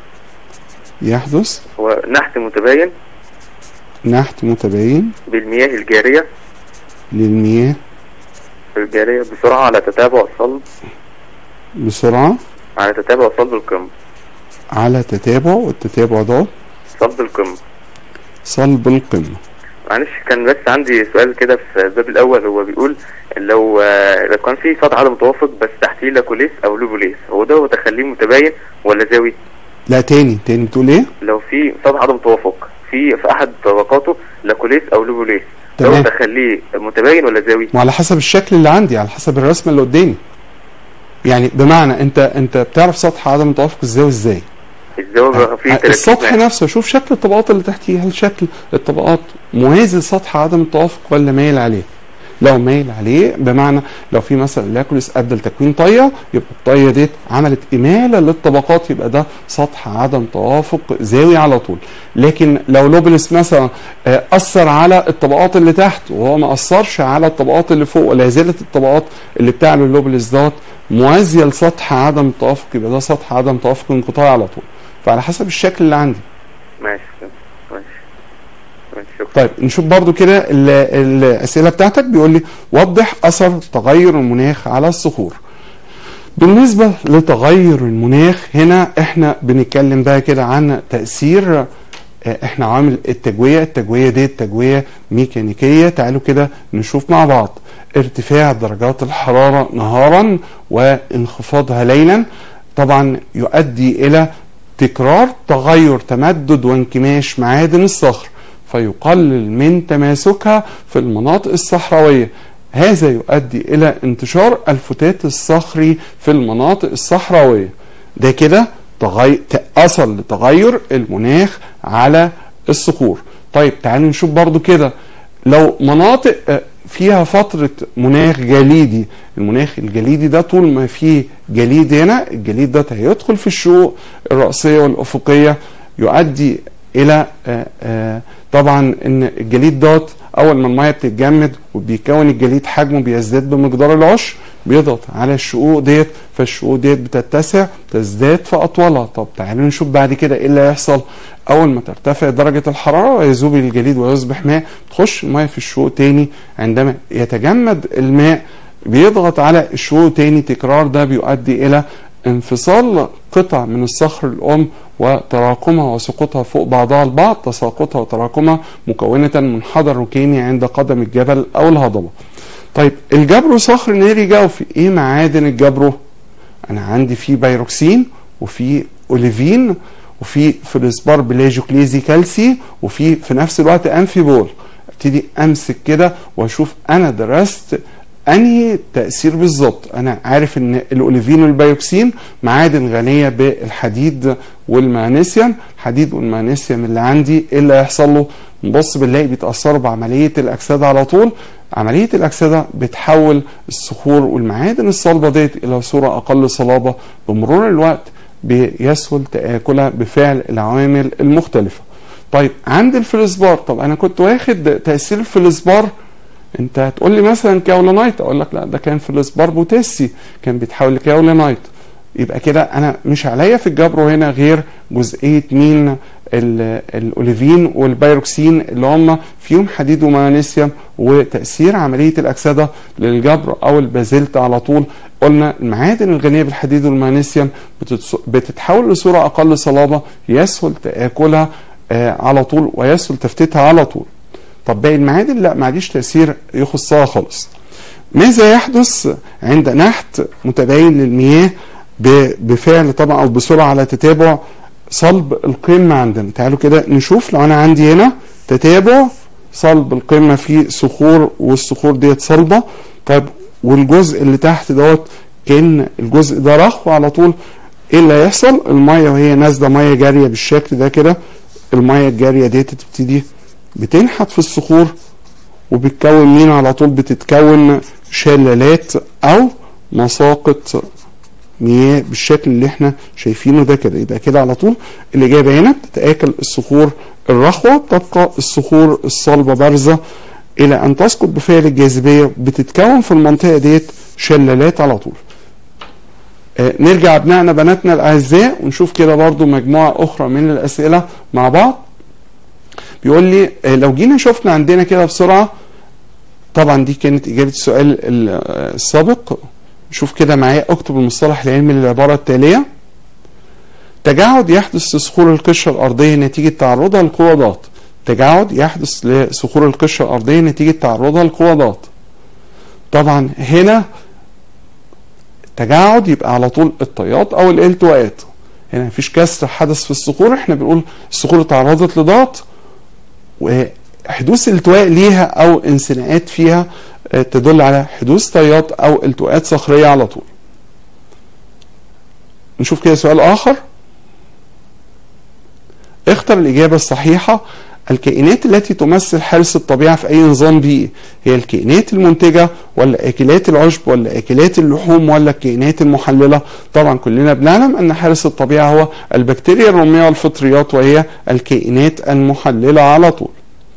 يحدث هو نحت متباين نحت متباين بالمياه الجارية للمياه الجارية بسرعة على تتابع صلب بسرعة على تتابع صلب القمة على تتابع والتتابع ده صلب القمة صلب القمة معلش كان بس عندي سؤال كده في الباب الاول هو بيقول لو آه، لو كان في سطح عدم متوافق بس تحتيه لاكوليس او لوبوليس هو ده هو تخليه متباين ولا زاوي لا تاني تاني بتقول ايه لو في سطح عدم متوافق في في احد طبقاته لاكوليس او لوبوليس ده تمام. هو تخليه متباين ولا زاوي وعلى حسب الشكل اللي عندي على حسب الرسمة اللي قدامي يعني بمعنى انت انت بتعرف سطح عدم متوافق ازاي وازاي الزاوية بقى فيه تركيب السطح مائي. نفسه شوف شكل الطبقات اللي تحتيه هل شكل الطبقات موازي لسطح عدم التوافق ولا مايل عليه لو مايل عليه بمعنى لو في مثلا لاكولس ادى لتكوين طيه يبقى الطيه ديت عملت اماله للطبقات يبقى ده سطح عدم توافق زاوي على طول لكن لو لوبلس مثلا آه، اثر على الطبقات اللي تحت وهو ما اثرش على الطبقات اللي فوق ولا زالت الطبقات اللي بتعلو اللوبلس دوت موازيه لسطح عدم التوافق يبقى ده سطح عدم توافق انقطاعي على طول فعلى حسب الشكل اللي عندي ماشي ماشي ماشي شكرا طيب نشوف برضو كده ال- الاسئله بتاعتك بيقول لي وضح اثر تغير المناخ على الصخور بالنسبه لتغير المناخ هنا احنا بنتكلم بقى كده عن تاثير آه، احنا عامل التجويه التجويه دي تجويه ميكانيكيه تعالوا كده نشوف مع بعض ارتفاع درجات الحراره نهارا وانخفاضها ليلا طبعا يؤدي الى تكرار تغير تمدد وانكماش معادن الصخر فيقلل من تماسكها في المناطق الصحراويه هذا يؤدي الى انتشار الفتات الصخري في المناطق الصحراويه ده كده تغي... اثر لتغير المناخ على الصخور طيب تعالوا نشوف برضو كده لو مناطق آه، فيها فترة مناخ جليدي المناخ الجليدي ده طول ما فيه جليد هنا الجليد ده هيدخل في الشقوق الرأسية والأفقية يؤدي إلى آه، آه، طبعا ان الجليد دوت اول ما الميه بتتجمد وبيكون الجليد حجمه بيزداد بمقدار العشر بيضغط على الشقوق ديت فالشقوق ديت بتتسع تزداد في اطولها طب تعالوا نشوف بعد كده ايه اللي هيحصل اول ما ترتفع درجه الحراره ويذوب الجليد ويصبح ماء تخش الميه في الشقوق تاني عندما يتجمد الماء بيضغط على الشقوق تاني تكرار ده بيؤدي الى انفصال قطع من الصخر الأم وتراكمها وسقوطها فوق بعضها البعض تساقطها وتراكمها مكونة منحدر ركيني عند قدم الجبل أو الهضبة طيب الجبرو صخر ناري جوفي ايه معادن الجبرو انا عندي فيه بيروكسين وفي اوليفين وفي فلسبار بلاجوكليزي كالسي وفي في نفس الوقت انفيبول ابتدي امسك كده واشوف انا درست انهي تاثير بالظبط انا عارف ان الاوليفين والبيوكسين معادن غنيه بالحديد والمغنيسيوم الحديد والمغنيسيوم اللي عندي ايه اللي هيحصل له نبص بنلاقي بيتاثروا بعمليه الاكسده على طول عمليه الاكسده بتحول الصخور والمعادن الصلبه ديت الى صوره اقل صلابه بمرور الوقت بيسهل تاكلها بفعل العوامل المختلفه طيب عند الفلسبار طب انا كنت واخد تاثير الفلسبار انت هتقول لي مثلا كاولينايت اقول لك لا ده كان فلسبار بوتاسي كان بيتحول لكاولينايت يبقى كده انا مش عليا في الجبر هنا غير جزئيه مين الاوليفين والبيروكسين اللي هم فيهم حديد ومغنيسيوم وتاثير عمليه الاكسده للجبر او البازلت على طول قلنا المعادن الغنيه بالحديد والمغنيسيوم بتتحول لصوره اقل صلابه يسهل تاكلها آه على طول ويسهل تفتيتها على طول طب باقي المعادن لا معليش تاثير يخصها خالص ماذا يحدث عند نحت متباين للمياه بفعل طبعا او بسرعه على تتابع صلب القمه عندنا تعالوا كده نشوف لو انا عندي هنا تتابع صلب القمه في صخور والصخور ديت صلبه طيب والجزء اللي تحت دوت كان الجزء ده رخو على طول ايه اللي هيحصل الميه وهي نازله ميه جاريه بالشكل ده كده الميه الجاريه ديت تبتدي بتنحت في الصخور وبتكون مين على طول بتتكون شلالات او مساقط مياه بالشكل اللي احنا شايفينه ده كده يبقى كده على طول الاجابه هنا بتتاكل الصخور الرخوه تبقى الصخور الصلبه بارزه الى ان تسقط بفعل الجاذبيه بتتكون في المنطقه ديت شلالات على طول آه نرجع ابنائنا بناتنا الاعزاء ونشوف كده برضو مجموعه اخرى من الاسئله مع بعض بيقول لي آه لو جينا شفنا عندنا كده بسرعه طبعا دي كانت اجابه السؤال السابق شوف كده معايا اكتب المصطلح العلمي للعباره التاليه تجاعد يحدث لصخور القشره الارضيه نتيجه تعرضها للقوادات تجاعد يحدث لصخور القشره الارضيه نتيجه تعرضها للقوادات طبعا هنا تجاعد يبقى على طول الطيات او الالتواءات هنا مفيش كسر حدث في الصخور احنا بنقول الصخور تعرضت لضغط وحدوث التواء ليها او انثناءات فيها تدل على حدوث طيات او التواءات صخريه على طول نشوف كده سؤال اخر اختر الاجابه الصحيحه الكائنات التي تمثل حارس الطبيعة في أي نظام بيئي هي الكائنات المنتجة ولا أكلات العشب ولا أكلات اللحوم ولا الكائنات المحللة طبعا كلنا بنعلم أن حارس الطبيعة هو البكتيريا الرمية والفطريات وهي الكائنات المحللة على طول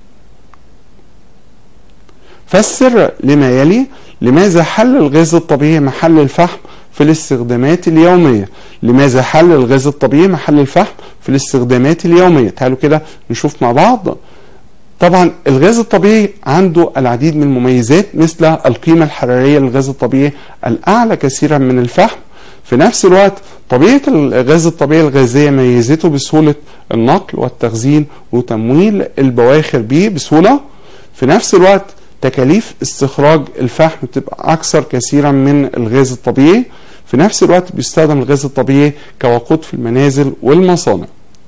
فسر لما يلي لماذا حل الغاز الطبيعي محل الفحم في الاستخدامات اليومية لماذا حل الغاز الطبيعي محل الفحم في الاستخدامات اليومية تعالوا كده نشوف مع بعض طبعا الغاز الطبيعي عنده العديد من المميزات مثل القيمة الحرارية للغاز الطبيعي الأعلى كثيرا من الفحم في نفس الوقت طبيعة الغاز الطبيعي الغازية ميزته بسهولة النقل والتخزين وتمويل البواخر به بسهولة في نفس الوقت تكاليف استخراج الفحم بتبقى أكثر كثيرا من الغاز الطبيعي في نفس الوقت بيستخدم الغاز الطبيعي كوقود في المنازل والمصانع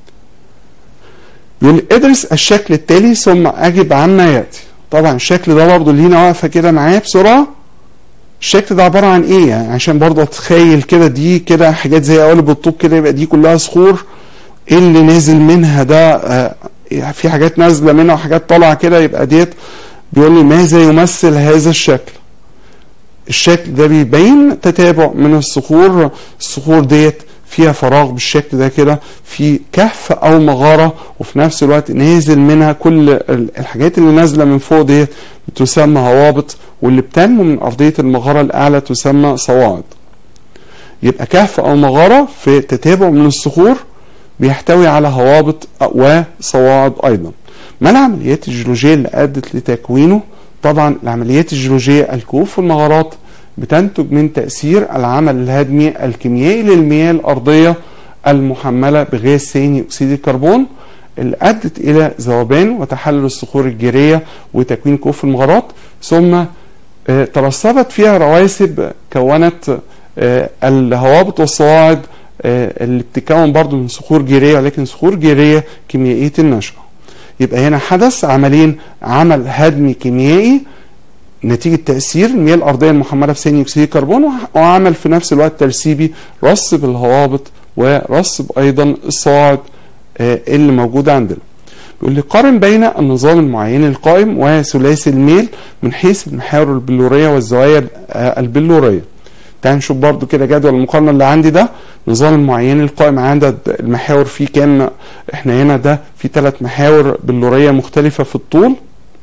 بيقول ادرس الشكل التالي ثم أجب عما يأتي طبعا الشكل ده برضه لينا واقفة كده معايا بسرعة الشكل ده عبارة عن ايه يعني عشان برضه اتخيل كده دي كده حاجات زي قوالب الطوب كده يبقى دي كلها صخور ايه اللي نازل منها ده آه في حاجات نازله منها وحاجات طالعه كده يبقى ديت بيقول لي ماذا يمثل هذا الشكل الشكل ده بيبين تتابع من الصخور الصخور ديت فيها فراغ بالشكل ده كده في كهف او مغاره وفي نفس الوقت نازل منها كل الحاجات اللي نازله من فوق ديت بتسمى هوابط واللي بتنمو من ارضيه المغاره الاعلى تسمى صواعد يبقى كهف او مغاره في تتابع من الصخور بيحتوي على هوابط وصواعد ايضا ما العمليات الجيولوجيه اللي ادت لتكوينه طبعا العمليات الجيولوجيه الكهوف والمغارات بتنتج من تاثير العمل الهدمي الكيميائي للمياه الارضيه المحمله بغاز ثاني اكسيد الكربون اللي ادت الى ذوبان وتحلل الصخور الجيريه وتكوين كهوف المغارات ثم ترسبت فيها رواسب كونت الهوابط والصواعد اللي بتتكون برضو من صخور جيريه ولكن صخور جيريه كيميائيه النشأه يبقى هنا حدث عملين عمل هدمي كيميائي نتيجة تأثير المياه الأرضية المحملة بثاني أكسيد الكربون وعمل في نفس الوقت ترسيبي رسب الهوابط ورسب أيضا الصواعد اللي موجودة عندنا بيقول لي قارن بين النظام المعين القائم وثلاثي الميل من حيث المحاور البلورية والزوايا البلورية تعال نشوف برضو كده جدول المقارنة اللي عندي ده نظام المعين القائم عدد المحاور فيه كام احنا هنا ده في ثلاث محاور بلورية مختلفة في الطول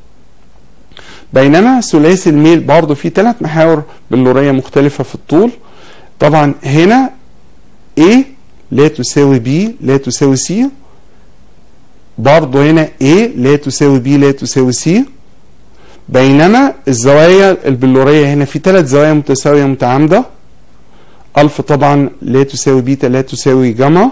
بينما ثلاثي الميل برضو في ثلاث محاور بلورية مختلفة في الطول طبعا هنا A لا تساوي B لا تساوي C برضو هنا A لا تساوي B لا تساوي C بينما الزوايا البلورية هنا في ثلاث زوايا متساوية متعامدة ألفا طبعا لا تساوي بيتا لا تساوي جاما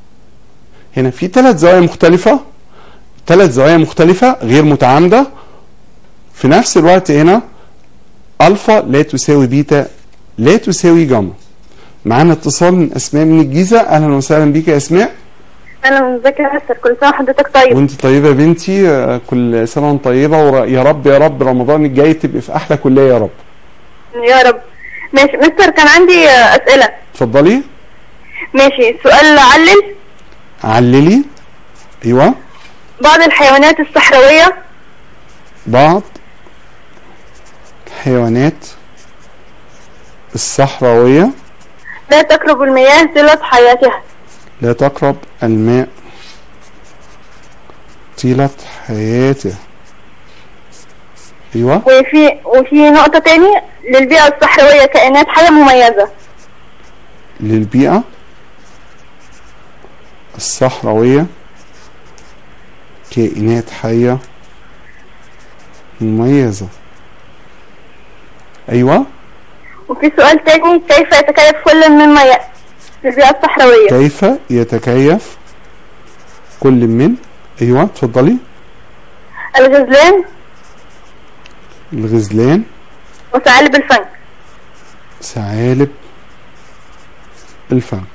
هنا في ثلاث زوايا مختلفة ثلاث زوايا مختلفة غير متعامدة في نفس الوقت هنا ألفا لا تساوي بيتا لا تساوي جاما معانا اتصال من أسماء من الجيزة أهلا وسهلا بيك يا أسماء اهلا ازيك يا مستر كل سنه وحضرتك طيب وانت طيبة يا بنتي آه، كل سنة وانت طيبة ويا رب يا رب رمضان الجاي تبقي في أحلى كلية يا رب يا رب ماشي مستر كان عندي آه، اسئله اتفضلي ماشي سؤال علل عللي ايوه بعض الحيوانات الصحراويه بعض الحيوانات الصحراوية لا تقرب المياه طيله حياتها لا تقرب الماء طيلة حياته ايوه وفي وفي نقطه تاني للبيئه الصحراويه كائنات حيه مميزه للبيئة الصحراوية كائنات حية مميزة أيوة وفي سؤال تاني كيف يتكيف كل مما يأتي للبيئه الصحراويه كيف يتكيف كل من أيوة اتفضلي الغزلان الغزلان وثعالب الفنك ثعالب الفنك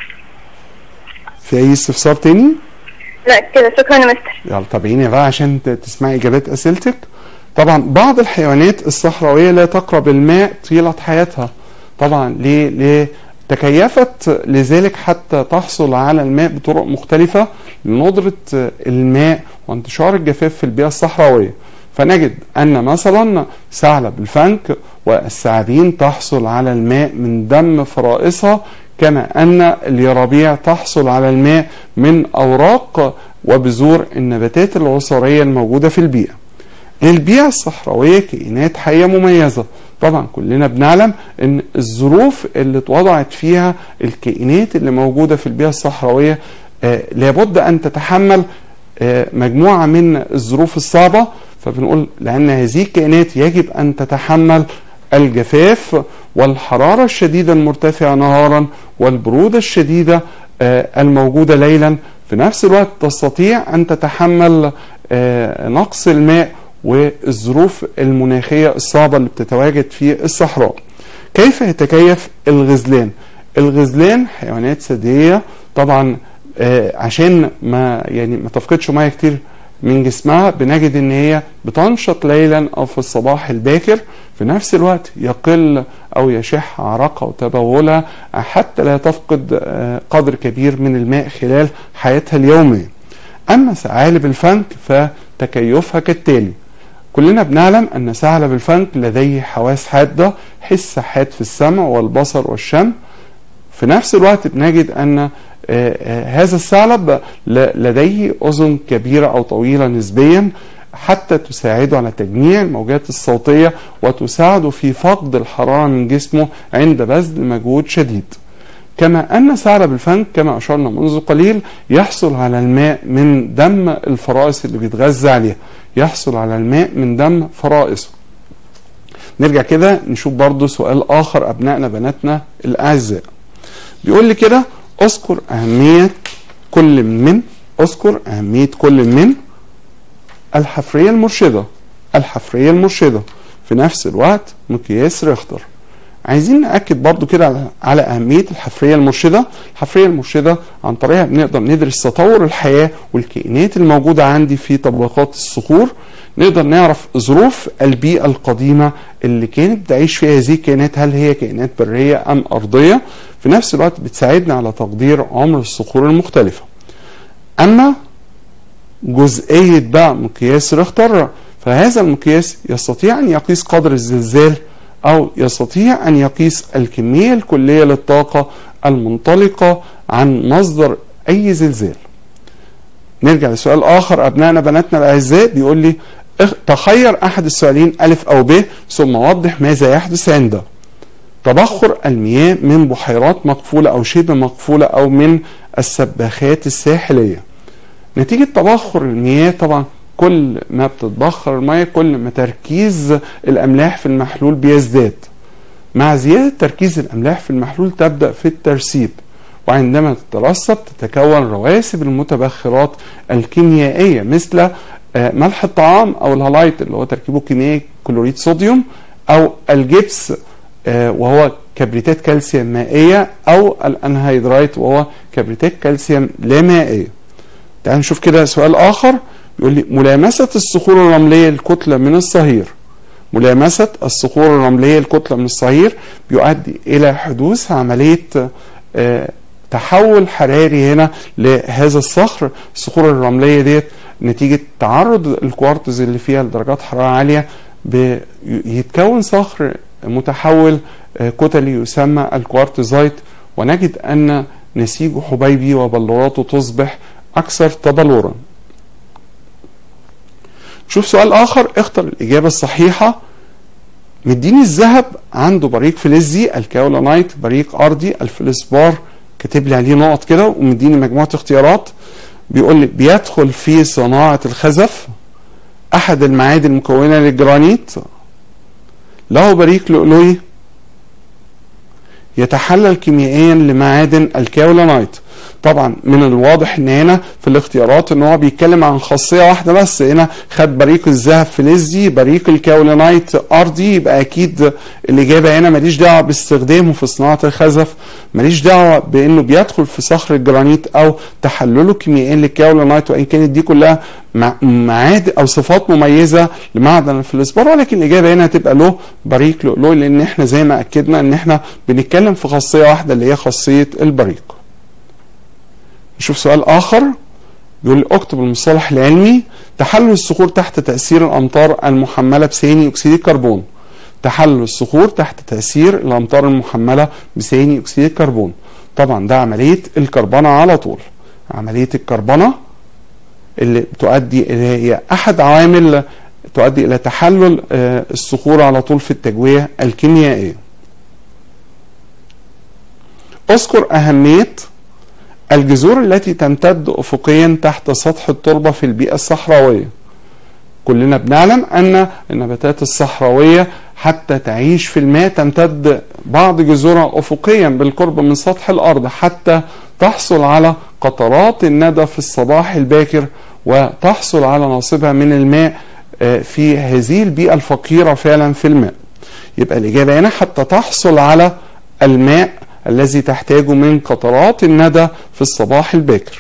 في أي استفسار تاني؟ لا كده شكرا يا مستر يلا تابعيني بقى عشان ت- تسمعي اجابات اسئلتك طبعا بعض الحيوانات الصحراويه لا تقرب الماء طيله حياتها طبعا ليه ليه تكيفت لذلك حتى تحصل على الماء بطرق مختلفة لندرة الماء وانتشار الجفاف في البيئة الصحراوية فنجد أن مثلا ثعلب الفنك والثعابين تحصل على الماء من دم فرائصها كما أن اليرابيع تحصل على الماء من أوراق وبذور النباتات العصارية الموجودة في البيئة البيئة الصحراوية كائنات حية مميزة طبعا كلنا بنعلم ان الظروف اللي اتوضعت فيها الكائنات اللي موجودة في البيئة الصحراوية آه لابد ان تتحمل آه مجموعة من الظروف الصعبة فبنقول لان هذه الكائنات يجب ان تتحمل الجفاف والحرارة الشديدة المرتفعة نهارا والبرودة الشديدة آه الموجودة ليلا في نفس الوقت تستطيع ان تتحمل نقص الماء والظروف المناخية الصعبة اللي بتتواجد في الصحراء كيف يتكيف الغزلان الغزلان حيوانات ثديية طبعا آه عشان ما يعني ما تفقدش ميه كتير من جسمها بنجد ان هي بتنشط ليلا او في الصباح الباكر في نفس الوقت يقل او يشح عرقها وتبولها حتى لا تفقد آه قدر كبير من الماء خلال حياتها اليوميه اما ثعالب الفنك فتكيفها كالتالي كلنا بنعلم أن ثعلب الفنك لديه حواس حادة حس حاد في السمع والبصر والشم في نفس الوقت بنجد أن هذا الثعلب لديه أذن كبيرة أو طويلة نسبيا حتى تساعده على تجميع الموجات الصوتية وتساعده في فقد الحرارة من جسمه عند بذل مجهود شديد كما أن ثعلب الفنك كما أشرنا منذ قليل يحصل على الماء من دم الفرائس اللي بيتغذى عليها يحصل على الماء من دم فرائسه نرجع كده نشوف برضو سؤال آخر أبنائنا بناتنا الأعزاء بيقول لي كده أذكر أهمية كل من أذكر أهمية كل من الحفرية المرشدة الحفرية المرشدة في نفس الوقت مقياس ريختر عايزين ناكد برضو كده على اهميه الحفريه المرشده الحفريه المرشده عن طريقها بنقدر ندرس تطور الحياه والكائنات الموجوده عندي في طبقات الصخور نقدر نعرف ظروف البيئه القديمه اللي كانت بتعيش فيها هذه الكائنات هل هي كائنات بريه ام ارضيه في نفس الوقت بتساعدنا على تقدير عمر الصخور المختلفه اما جزئيه بقى مقياس ريختر فهذا المقياس يستطيع ان يقيس قدر الزلزال أو يستطيع أن يقيس الكمية الكلية للطاقة المنطلقة عن مصدر أي زلزال نرجع لسؤال آخر أبنائنا بناتنا الأعزاء بيقول لي تخير أحد السؤالين ألف أو ب ثم وضح ماذا يحدث عند تبخر المياه من بحيرات مقفولة أو شبه مقفولة أو من السباخات الساحلية نتيجة تبخر المياه طبعا كل ما بتتبخر الميه كل ما تركيز الاملاح في المحلول بيزداد مع زياده تركيز الاملاح في المحلول تبدا في الترسيب وعندما تترسب تتكون رواسب المتبخرات الكيميائيه مثل ملح الطعام او الهالايت اللي هو تركيبه كيميائي كلوريد صوديوم او الجبس وهو كبريتات كالسيوم مائيه او الانهيدرايت وهو كبريتات كالسيوم لا مائيه تعال نشوف كده سؤال اخر يقول لي ملامسة الصخور الرملية الكتلة من الصهير ملامسة الصخور الرملية الكتلة من الصهير بيؤدي إلى حدوث عملية آه تحول حراري هنا لهذا الصخر الصخور الرملية ديت نتيجة تعرض الكوارتز اللي فيها لدرجات حرارة عالية يتكون صخر متحول آه كتلي يسمى الكوارتزايت ونجد أن نسيجه حبيبي وبلوراته تصبح أكثر تبلورا شوف سؤال اخر اختر الاجابه الصحيحه مديني الذهب عنده بريق فلزي الكاولانايت بريق ارضي الفلسبار كاتب لي عليه نقط كده ومديني مجموعه اختيارات بيقول لي بيدخل في صناعه الخزف احد المعادن المكونه للجرانيت له بريق لؤلؤي يتحلل كيميائيا لمعادن الكاولانايت طبعا من الواضح ان هنا في الاختيارات ان هو بيتكلم عن خاصيه واحده بس هنا خد بريق الذهب فلزي بريق الكاولينايت ارضي يبقى اكيد الاجابه هنا ماليش دعوه باستخدامه في صناعه الخزف ماليش دعوه بانه بيدخل في صخر الجرانيت او تحلله كيميائيا للكاولينايت وان كانت دي كلها مع- معادن او صفات مميزه لمعدن الفلسبار ولكن الاجابه هنا هتبقى له بريق لؤلؤي لان احنا زي ما اكدنا ان احنا بنتكلم في خاصيه واحده اللي هي خاصيه البريق. نشوف سؤال اخر بيقول لي اكتب المصطلح العلمي تحلل الصخور تحت تاثير الامطار المحمله بثاني اكسيد الكربون. تحلل الصخور تحت تاثير الامطار المحمله بثاني اكسيد الكربون. طبعا ده عمليه الكربنه على طول. عمليه الكربنه اللي تؤدي الى هي احد عوامل تؤدي الى تحلل آه، الصخور على طول في التجويه الكيميائيه. اذكر اهميه الجذور التي تمتد افقيا تحت سطح التربه في البيئه الصحراويه. كلنا بنعلم ان النباتات الصحراويه حتى تعيش في الماء تمتد بعض جذورها افقيا بالقرب من سطح الارض حتى تحصل على قطرات الندى في الصباح الباكر وتحصل على نصيبها من الماء آه، في هذه البيئه الفقيره فعلا في الماء. يبقى الاجابه هنا حتى تحصل على الماء الذي تحتاجه من قطرات الندى في الصباح الباكر.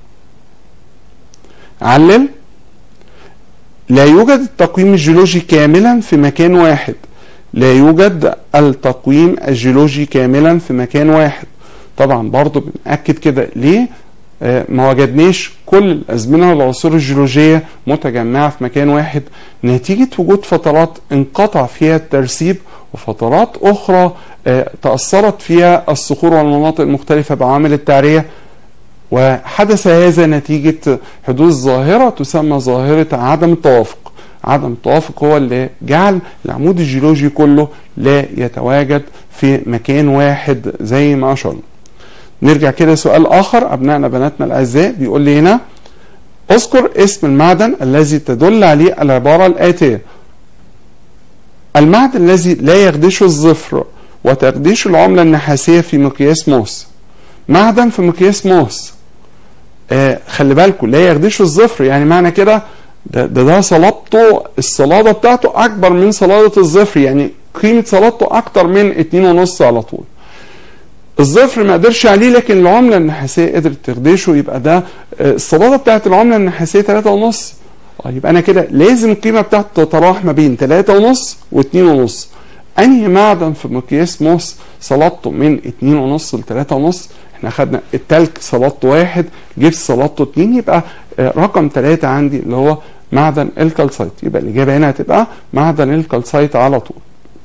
علل لا يوجد التقويم الجيولوجي كاملا في مكان واحد لا يوجد التقويم الجيولوجي كاملا في مكان واحد طبعا برضو بنأكد كده ليه آه، ما وجدناش كل الأزمنة والعصور الجيولوجية متجمعة في مكان واحد نتيجة وجود فترات انقطع فيها الترسيب وفترات أخرى آه، تأثرت فيها الصخور والمناطق المختلفة بعوامل التعرية وحدث هذا نتيجة حدوث ظاهرة تسمى ظاهرة عدم التوافق عدم التوافق هو اللي جعل العمود الجيولوجي كله لا يتواجد في مكان واحد زي ما أشرنا نرجع كده سؤال آخر أبنائنا بناتنا الأعزاء بيقول لي هنا اذكر اسم المعدن الذي تدل عليه العبارة الآتية المعدن الذي لا يخدشه الظفر وتخدشه العملة النحاسية في مقياس موس معدن في مقياس موس آه خلي بالكم لا يخدشه الظفر يعني معنى كده ده ده, ده صلابته الصلادة بتاعته أكبر من صلادة الظفر يعني قيمة صلادته أكتر من اتنين ونص على طول الظفر ما قدرش عليه لكن العملة النحاسية قدرت تخدشه يبقى ده آه، الصلادة بتاعت العملة النحاسية تلاتة ونص آه، يبقى أنا كده لازم القيمة بتاعته تتراوح ما بين تلاتة ونص واتنين ونص أنهي معدن في مقياس موس صلادته من اتنين ونص لتلاتة ونص احنا خدنا التلك صلادته واحد جبس صلادته اتنين يبقى آه، رقم تلاتة عندي اللي هو معدن الكالسايت يبقى الإجابة هنا هتبقى معدن الكالسايت على طول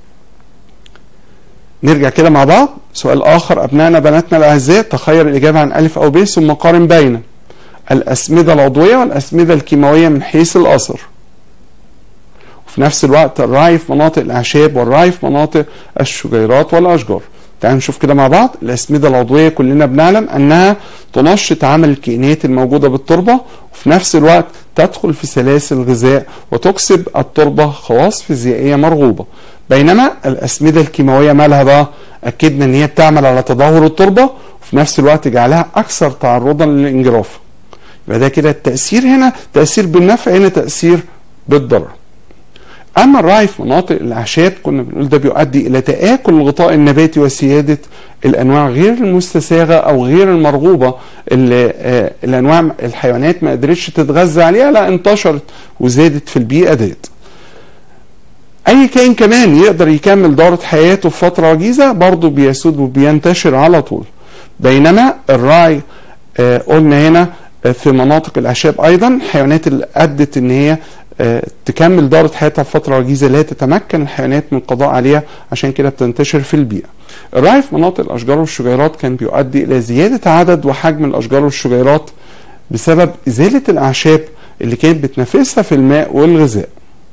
نرجع كده مع بعض سؤال آخر أبنائنا بناتنا الأعزاء تخير الإجابة عن ألف أو ب ثم قارن بين الأسمدة العضوية والأسمدة الكيماوية من حيث الأثر وفي نفس الوقت الرعي في مناطق الأعشاب والرعي في مناطق الشجيرات والأشجار تعالوا نشوف كده مع بعض الأسمدة العضوية كلنا بنعلم أنها تنشط عمل الكائنات الموجودة بالتربة وفي نفس الوقت تدخل في سلاسل الغذاء وتكسب التربة خواص فيزيائية مرغوبة بينما الأسمدة الكيماوية مالها بقى أكدنا أن هي بتعمل على تدهور التربة وفي نفس الوقت جعلها أكثر تعرضا للانجراف يبقى ده كده التأثير هنا تأثير بالنفع هنا تأثير بالضرر اما الرعي في مناطق الاعشاب كنا بنقول ده بيؤدي الى تاكل الغطاء النباتي وسياده الانواع غير المستساغه او غير المرغوبه اللي آه الانواع الحيوانات ما قدرتش تتغذى عليها لا انتشرت وزادت في البيئه ديت. اي كائن كمان يقدر يكمل دورة حياته في فتره وجيزه برضه بيسود وبينتشر على طول. بينما الرعي آه قلنا هنا في مناطق الاعشاب ايضا الحيوانات اللي ادت ان هي تكمل دورة حياتها في فترة وجيزة لا تتمكن الحيوانات من القضاء عليها عشان كده بتنتشر في البيئة. الرعي في مناطق الأشجار والشجيرات كان بيؤدي إلى زيادة عدد وحجم الأشجار والشجيرات بسبب إزالة الأعشاب اللي كانت بتنافسها في الماء والغذاء.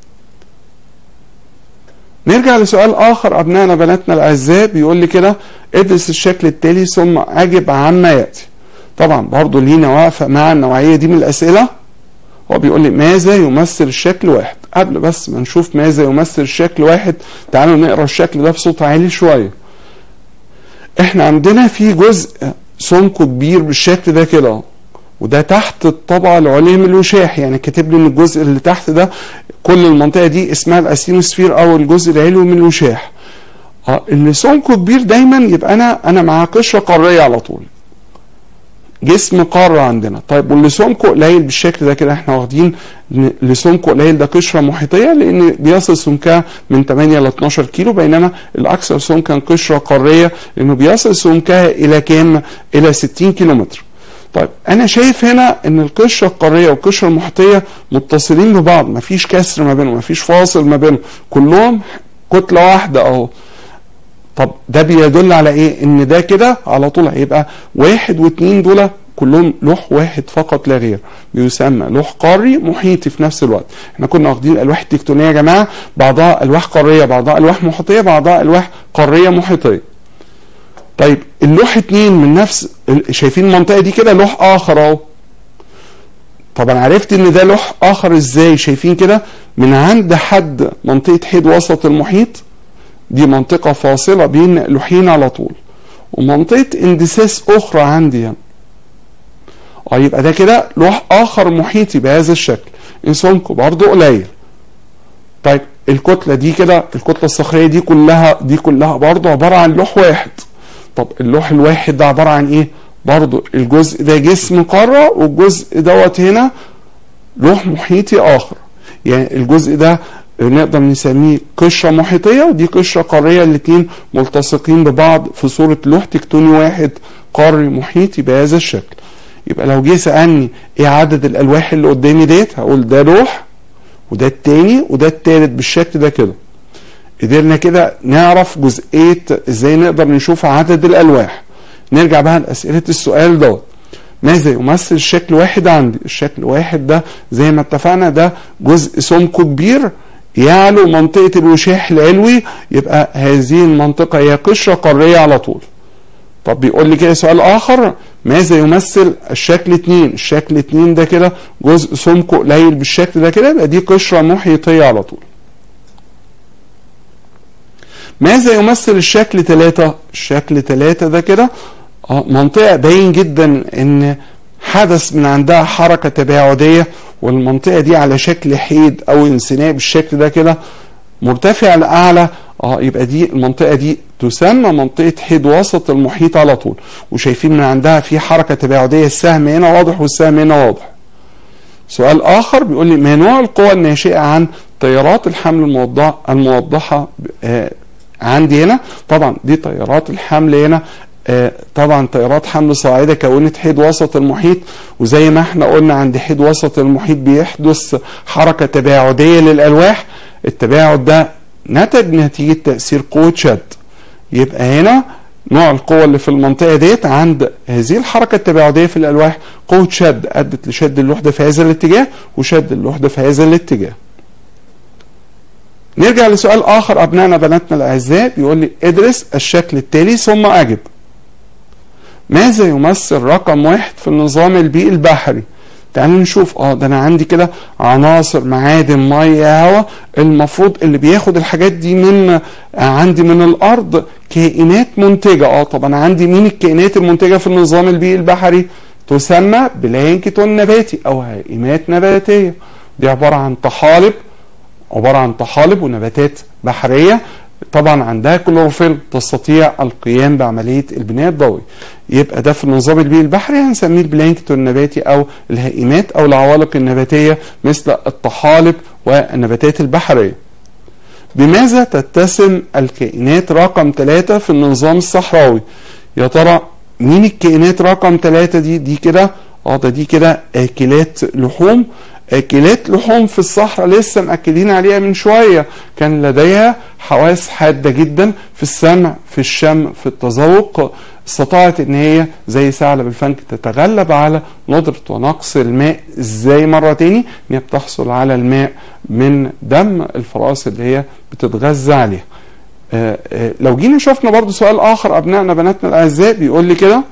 نرجع لسؤال آخر أبنائنا بناتنا الأعزاء بيقول لي كده ادرس الشكل التالي ثم أجب عما يأتي. طبعا برضه لينا واقفة مع النوعية دي من الأسئلة هو بيقول لي ماذا يمثل الشكل واحد قبل بس ما نشوف ماذا يمثل الشكل واحد تعالوا نقرا الشكل ده بصوت عالي شويه احنا عندنا في جزء سمكه كبير بالشكل ده كده اهو وده تحت الطبقه العليا من الوشاح يعني كاتب لي ان الجزء اللي تحت ده كل المنطقه دي اسمها الاسينوسفير او الجزء العلوي من الوشاح اه اللي سمكه كبير دايما يبقى انا انا مع قشره قاريه على طول جسم قاره عندنا طيب واللي سمكه قليل بالشكل ده كده احنا واخدين إن اللي سمكه قليل ده قشره محيطيه لان بيصل سمكها من 8 ل 12 كيلو بينما الاكثر سمكا قشره قاريه لانه بيصل سمكها الى كام الى 60 كيلومتر طيب انا شايف هنا ان القشره القاريه والقشره المحيطيه متصلين ببعض مفيش كسر ما بينهم مفيش فاصل ما بينهم كلهم كتله واحده اهو طب ده بيدل على ايه ان ده كده على طول هيبقى واحد واثنين دول كلهم لوح واحد فقط لا غير بيسمى لوح قاري محيطي في نفس الوقت احنا كنا واخدين الالواح التكتونيه يا جماعه بعضها الواح قاريه بعضها الواح محيطيه بعضها الواح قاريه محيطيه طيب اللوح اتنين من نفس شايفين المنطقه دي كده لوح اخر اهو طبعا عرفت ان ده لوح اخر ازاي شايفين كده من عند حد منطقه حيد وسط المحيط دي منطقه فاصله بين لوحين على طول ومنطقه اندساس اخرى عندي يعني. اه يبقى ده كده لوح اخر محيطي بهذا الشكل سمكه برضه قليل طيب الكتله دي كده الكتله الصخريه دي كلها دي كلها برضه عباره عن لوح واحد طب اللوح الواحد ده عباره عن ايه برضه الجزء ده جسم قاره والجزء دوت هنا لوح محيطي اخر يعني الجزء ده نقدر نسميه قشره محيطيه ودي قشره قاريه الاثنين ملتصقين ببعض في صوره لوح تكتوني واحد قاري محيطي بهذا الشكل يبقى لو جه سالني ايه عدد الالواح اللي قدامي ديت هقول ده لوح وده التاني وده التالت بالشكل ده كده قدرنا كده نعرف جزئيه ازاي نقدر نشوف عدد الالواح نرجع بقى لاسئله السؤال دوت ماذا يمثل الشكل واحد عندي الشكل واحد ده زي ما اتفقنا ده جزء سمكه كبير يعلو منطقة الوشاح العلوي يبقى هذه المنطقة هي قشرة قارية على طول طب بيقول لي كده سؤال آخر ماذا يمثل الشكل اتنين الشكل اتنين ده كده جزء سمكه قليل بالشكل ده كده يبقى دي قشرة محيطية على طول ماذا يمثل الشكل ثلاثة الشكل ثلاثة ده كده اه منطقة باين جدا ان حدث من عندها حركة تباعدية والمنطقة دي على شكل حيد او انسناء بالشكل ده كده مرتفع لأعلى اه يبقى دي المنطقة دي تسمى منطقة حيد وسط المحيط على طول وشايفين من عندها في حركة تباعدية السهم هنا واضح والسهم هنا واضح سؤال آخر بيقول لي ما نوع القوى الناشئة عن تيارات الحمل الموضحة الموضحة آه عندي هنا طبعا دي تيارات الحمل هنا آه طبعا تيارات حمل صاعدة كونت حيد وسط المحيط وزي ما احنا قلنا عند حيد وسط المحيط بيحدث حركة تباعدية للألواح التباعد ده نتج نتيجة تأثير قوة شد يبقى هنا نوع القوة اللي في المنطقة ديت عند هذه الحركة التباعدية في الألواح قوة شد أدت لشد اللوحدة في هذا الاتجاه وشد اللوحدة في هذا الاتجاه نرجع لسؤال آخر أبنائنا بناتنا الأعزاء بيقول لي ادرس الشكل التالي ثم أجب ماذا يمثل رقم واحد في النظام البيئي البحري تعالوا نشوف اه ده انا عندي كده عناصر معادن ميه هواء المفروض اللي بياخد الحاجات دي من آه عندي من الارض كائنات منتجه اه طب انا عندي مين الكائنات المنتجه في النظام البيئي البحري تسمى بلانكتون نباتي او هائمات نباتيه دي عباره عن طحالب عباره عن طحالب ونباتات بحريه طبعا عندها كلوروفيل تستطيع القيام بعمليه البناء الضوئي يبقى ده في النظام البيئي البحري هنسميه البلانكتون النباتي او الهائمات او العوالق النباتيه مثل الطحالب والنباتات البحريه بماذا تتسم الكائنات رقم ثلاثة في النظام الصحراوي يا ترى مين الكائنات رقم ثلاثة دي دي كده اه ده دي كده اكلات لحوم اكلات لحوم في الصحراء لسه مأكدين عليها من شوية كان لديها حواس حادة جدا في السمع في الشم في التذوق استطاعت ان هي زي ثعلب الفنك تتغلب على ندرة ونقص الماء ازاي مرة تاني ان هي بتحصل على الماء من دم الفراس اللي هي بتتغذى عليها آآ آآ لو جينا شفنا برضو سؤال اخر ابنائنا بناتنا الاعزاء بيقول لي كده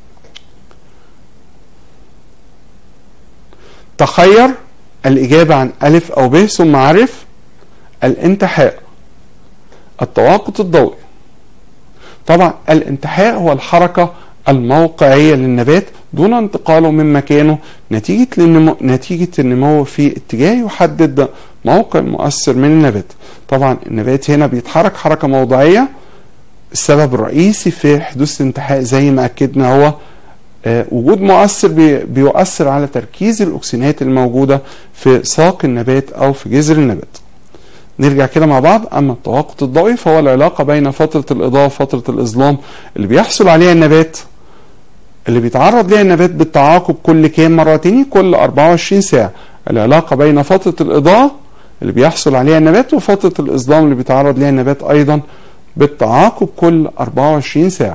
تخير الإجابة عن ألف أو ب ثم عرف الانتحاء التوافق الضوئي طبعا الانتحاء هو الحركة الموقعية للنبات دون انتقاله من مكانه نتيجة النمو, نتيجة النمو في اتجاه يحدد موقع مؤثر من النبات طبعا النبات هنا بيتحرك حركة موضعية السبب الرئيسي في حدوث الانتحاء زي ما أكدنا هو آه، وجود مؤثر بي بيؤثر على تركيز الأكسجينات الموجودة في ساق النبات أو في جذر النبات نرجع كده مع بعض أما التوقط الضوئي فهو العلاقة بين فترة الإضاءة وفترة الإظلام اللي بيحصل عليها النبات اللي بيتعرض ليها النبات بالتعاقب كل كام مرة تاني كل 24 ساعة العلاقة بين فترة الإضاءة اللي بيحصل عليها النبات وفترة الإظلام اللي بيتعرض ليها النبات أيضا بالتعاقب كل 24 ساعة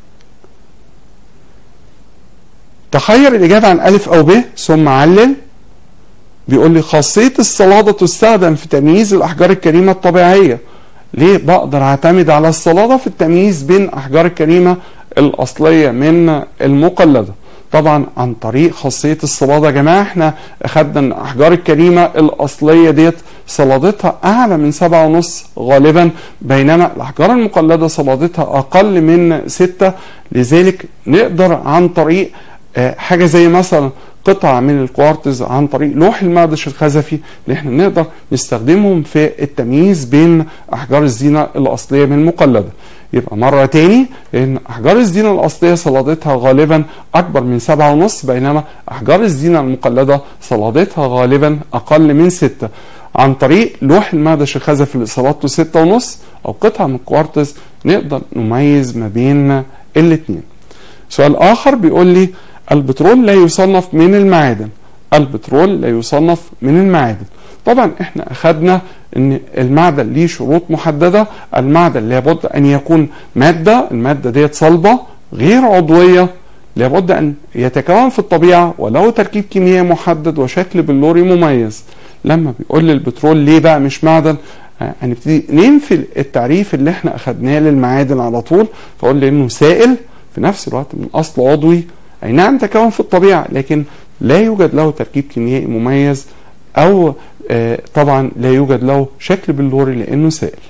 تخير الإجابة عن ألف أو ب ثم علل بيقول لي خاصية الصلادة تستخدم في تمييز الأحجار الكريمة الطبيعية ليه بقدر اعتمد على الصلادة في التمييز بين أحجار الكريمة الأصلية من المقلدة طبعا عن طريق خاصية الصلادة يا جماعة احنا اخدنا ان احجار الكريمة الاصلية ديت صلادتها اعلى من سبعة ونص غالبا بينما الاحجار المقلدة صلادتها اقل من ستة لذلك نقدر عن طريق آه، حاجة زي مثلا قطعة من الكوارتز عن طريق لوح المقدش الخزفي اللي احنا نقدر نستخدمهم في التمييز بين احجار الزينة الاصلية من المقلدة يبقى مرة تاني ان احجار الزينة الاصلية صلادتها غالبا اكبر من سبعة ونص بينما احجار الزينة المقلدة صلادتها غالبا اقل من ستة عن طريق لوح المقدش الخزفي اللي صلادته ستة ونص او قطعة من الكوارتز نقدر نميز ما بين الاتنين سؤال اخر بيقول لي البترول لا يصنف من المعادن البترول لا يصنف من المعادن طبعا احنا اخدنا ان المعدن ليه شروط محددة المعدن لابد ان يكون مادة المادة ديت صلبة غير عضوية لابد ان يتكون في الطبيعة وله تركيب كيميائي محدد وشكل بلوري مميز لما بيقول لي البترول ليه بقى مش معدن آه، هنبتدي ننفي التعريف اللي احنا اخدناه للمعادن على طول فاقول لي انه سائل في نفس الوقت من اصل عضوي اي نعم تكون في الطبيعه لكن لا يوجد له تركيب كيميائي مميز او آه، طبعا لا يوجد له شكل بلوري لانه سائل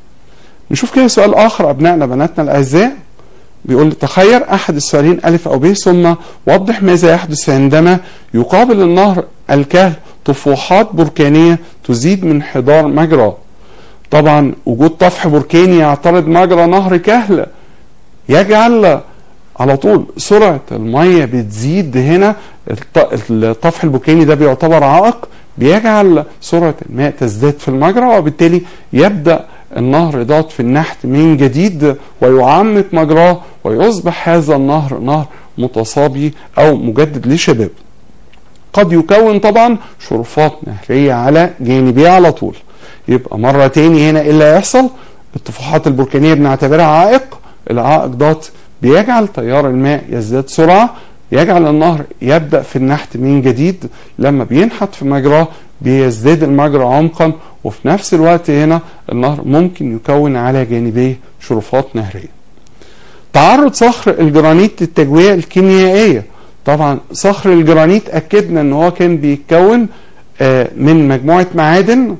نشوف كده سؤال اخر ابنائنا بناتنا الاعزاء بيقول لي تخير احد السؤالين الف او ب ثم وضح ماذا يحدث عندما يقابل النهر الكهل طفوحات بركانيه تزيد من حضار مجرى طبعا وجود طفح بركاني يعترض مجرى نهر كهل يجعل على طول سرعة المية بتزيد هنا الط- الطفح البركاني ده بيعتبر عائق بيجعل سرعة الماء تزداد في المجرى وبالتالي يبدأ النهر ضغط في النحت من جديد ويعمق مجراه ويصبح هذا النهر نهر متصابي أو مجدد لشباب قد يكون طبعا شرفات نهرية على جانبيه على طول يبقى مرة تاني هنا ايه اللي هيحصل الطفوحات البركانية بنعتبرها عائق العائق دوت بيجعل تيار الماء يزداد سرعة يجعل النهر يبدأ في النحت من جديد لما بينحت في مجراه بيزداد المجرى عمقا وفي نفس الوقت هنا النهر ممكن يكون على جانبيه شرفات نهرية تعرض صخر الجرانيت للتجوية الكيميائية طبعا صخر الجرانيت أكدنا ان هو كان بيتكون آه، من مجموعة معادن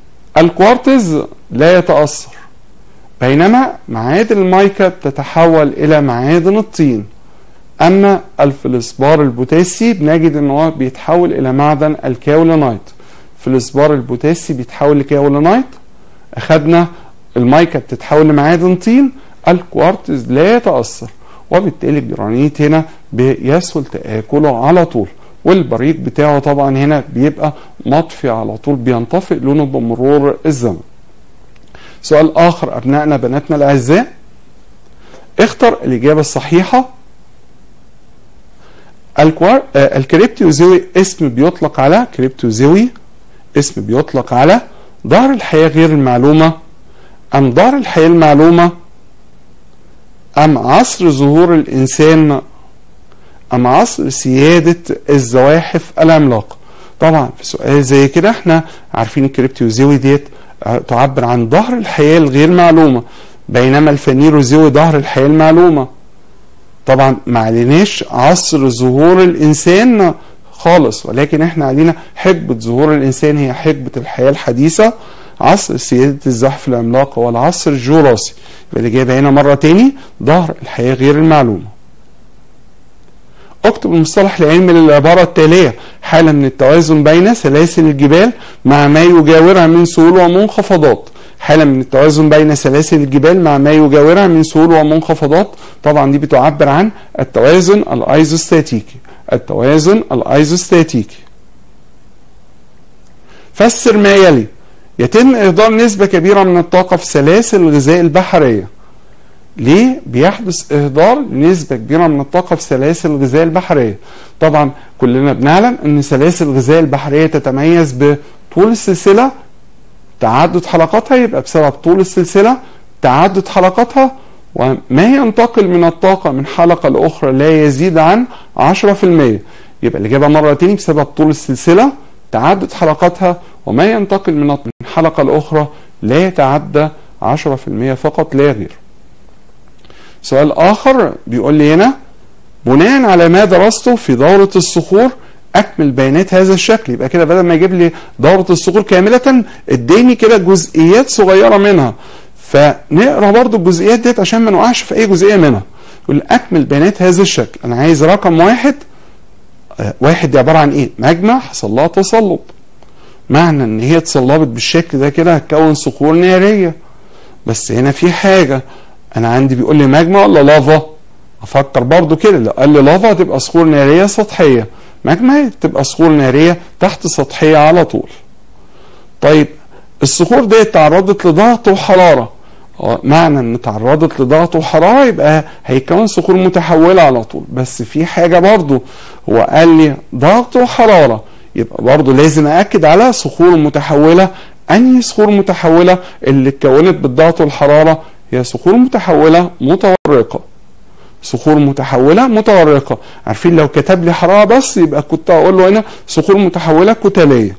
الكوارتز لا يتأثر بينما معادن المايكا بتتحول إلى معادن الطين أما الفلسبار البوتاسي بنجد إن هو بيتحول إلى معدن الكاولينايت فلسبار البوتاسي بيتحول لكاولينايت أخدنا المايكا بتتحول لمعادن طين الكوارتز لا يتأثر وبالتالي الجرانيت هنا بيسهل تآكله على طول والبريق بتاعه طبعا هنا بيبقى مطفي على طول بينطفئ لونه بمرور الزمن سؤال آخر أبنائنا بناتنا الأعزاء اختر الإجابة الصحيحة الكوار... آه الكريبتوزوي اسم بيطلق على كريبتوزوي اسم بيطلق على دار الحياة غير المعلومة أم دار الحياة المعلومة أم عصر ظهور الإنسان أم عصر سيادة الزواحف العملاقة طبعا في سؤال زي كده احنا عارفين الكريبتوزوي ديت آه، تعبر عن ظهر الحياة الغير معلومة بينما الفانيروزوي ظهر الحياة المعلومة طبعا ما عليناش عصر ظهور الإنسان خالص ولكن احنا علينا حقبة ظهور الإنسان هي حقبة الحياة الحديثة عصر سيادة الزحف العملاقة والعصر الجوراسي يبقى الإجابة هنا مرة تاني ظهر الحياة غير المعلومة اكتب المصطلح العلمي للعبارة التالية حالة من التوازن بين سلاسل الجبال مع ما يجاورها من سهول ومنخفضات حالة من التوازن بين سلاسل الجبال مع ما يجاورها من سهول ومنخفضات طبعا دي بتعبر عن التوازن الايزوستاتيكي التوازن الايزوستاتيكي فسر ما يلي يتم إهدار نسبة كبيرة من الطاقة في سلاسل الغذاء البحرية ليه بيحدث إهدار نسبة كبيرة من الطاقة في سلاسل الغذاء البحرية طبعا كلنا بنعلم أن سلاسل الغذاء البحرية تتميز بطول السلسلة تعدد حلقاتها يبقى بسبب طول السلسلة تعدد حلقاتها وما ينتقل من الطاقة من حلقة لأخرى لا يزيد عن 10% يبقى الإجابة مرة تاني بسبب طول السلسلة تعدد حلقاتها وما ينتقل من حلقة لأخرى لا يتعدى 10% فقط لا غير سؤال آخر بيقول لي هنا بناء على ما درسته في دورة الصخور أكمل بيانات هذا الشكل يبقى كده بدل ما يجيب لي دورة الصخور كاملة اديني كده جزئيات صغيرة منها فنقرا برضو الجزئيات ديت عشان ما نوقعش في أي جزئية منها يقول أكمل بيانات هذا الشكل أنا عايز رقم واحد آه، واحد دي عبارة عن إيه؟ مجمع حصل لها تصلب معنى ان هي اتصلبت بالشكل ده كده هتكون صخور ناريه بس هنا في حاجه انا عندي بيقول لي ماجما ولا لافا افكر برضو كده لو قال لي لافا هتبقى صخور ناريه سطحيه ماجما تبقى صخور ناريه تحت سطحيه على طول طيب الصخور دي تعرضت لضغط وحراره اه معنى ان تعرضت لضغط وحراره يبقى هيكون صخور متحوله على طول بس في حاجه برضو هو قال لي ضغط وحراره يبقى برضه لازم أأكد على صخور متحولة أنهي صخور متحولة اللي اتكونت بالضغط والحرارة هي صخور متحولة متورقة صخور متحولة متورقة عارفين لو كتب لي حرارة بس يبقى كنت أقول له هنا صخور متحولة كتلية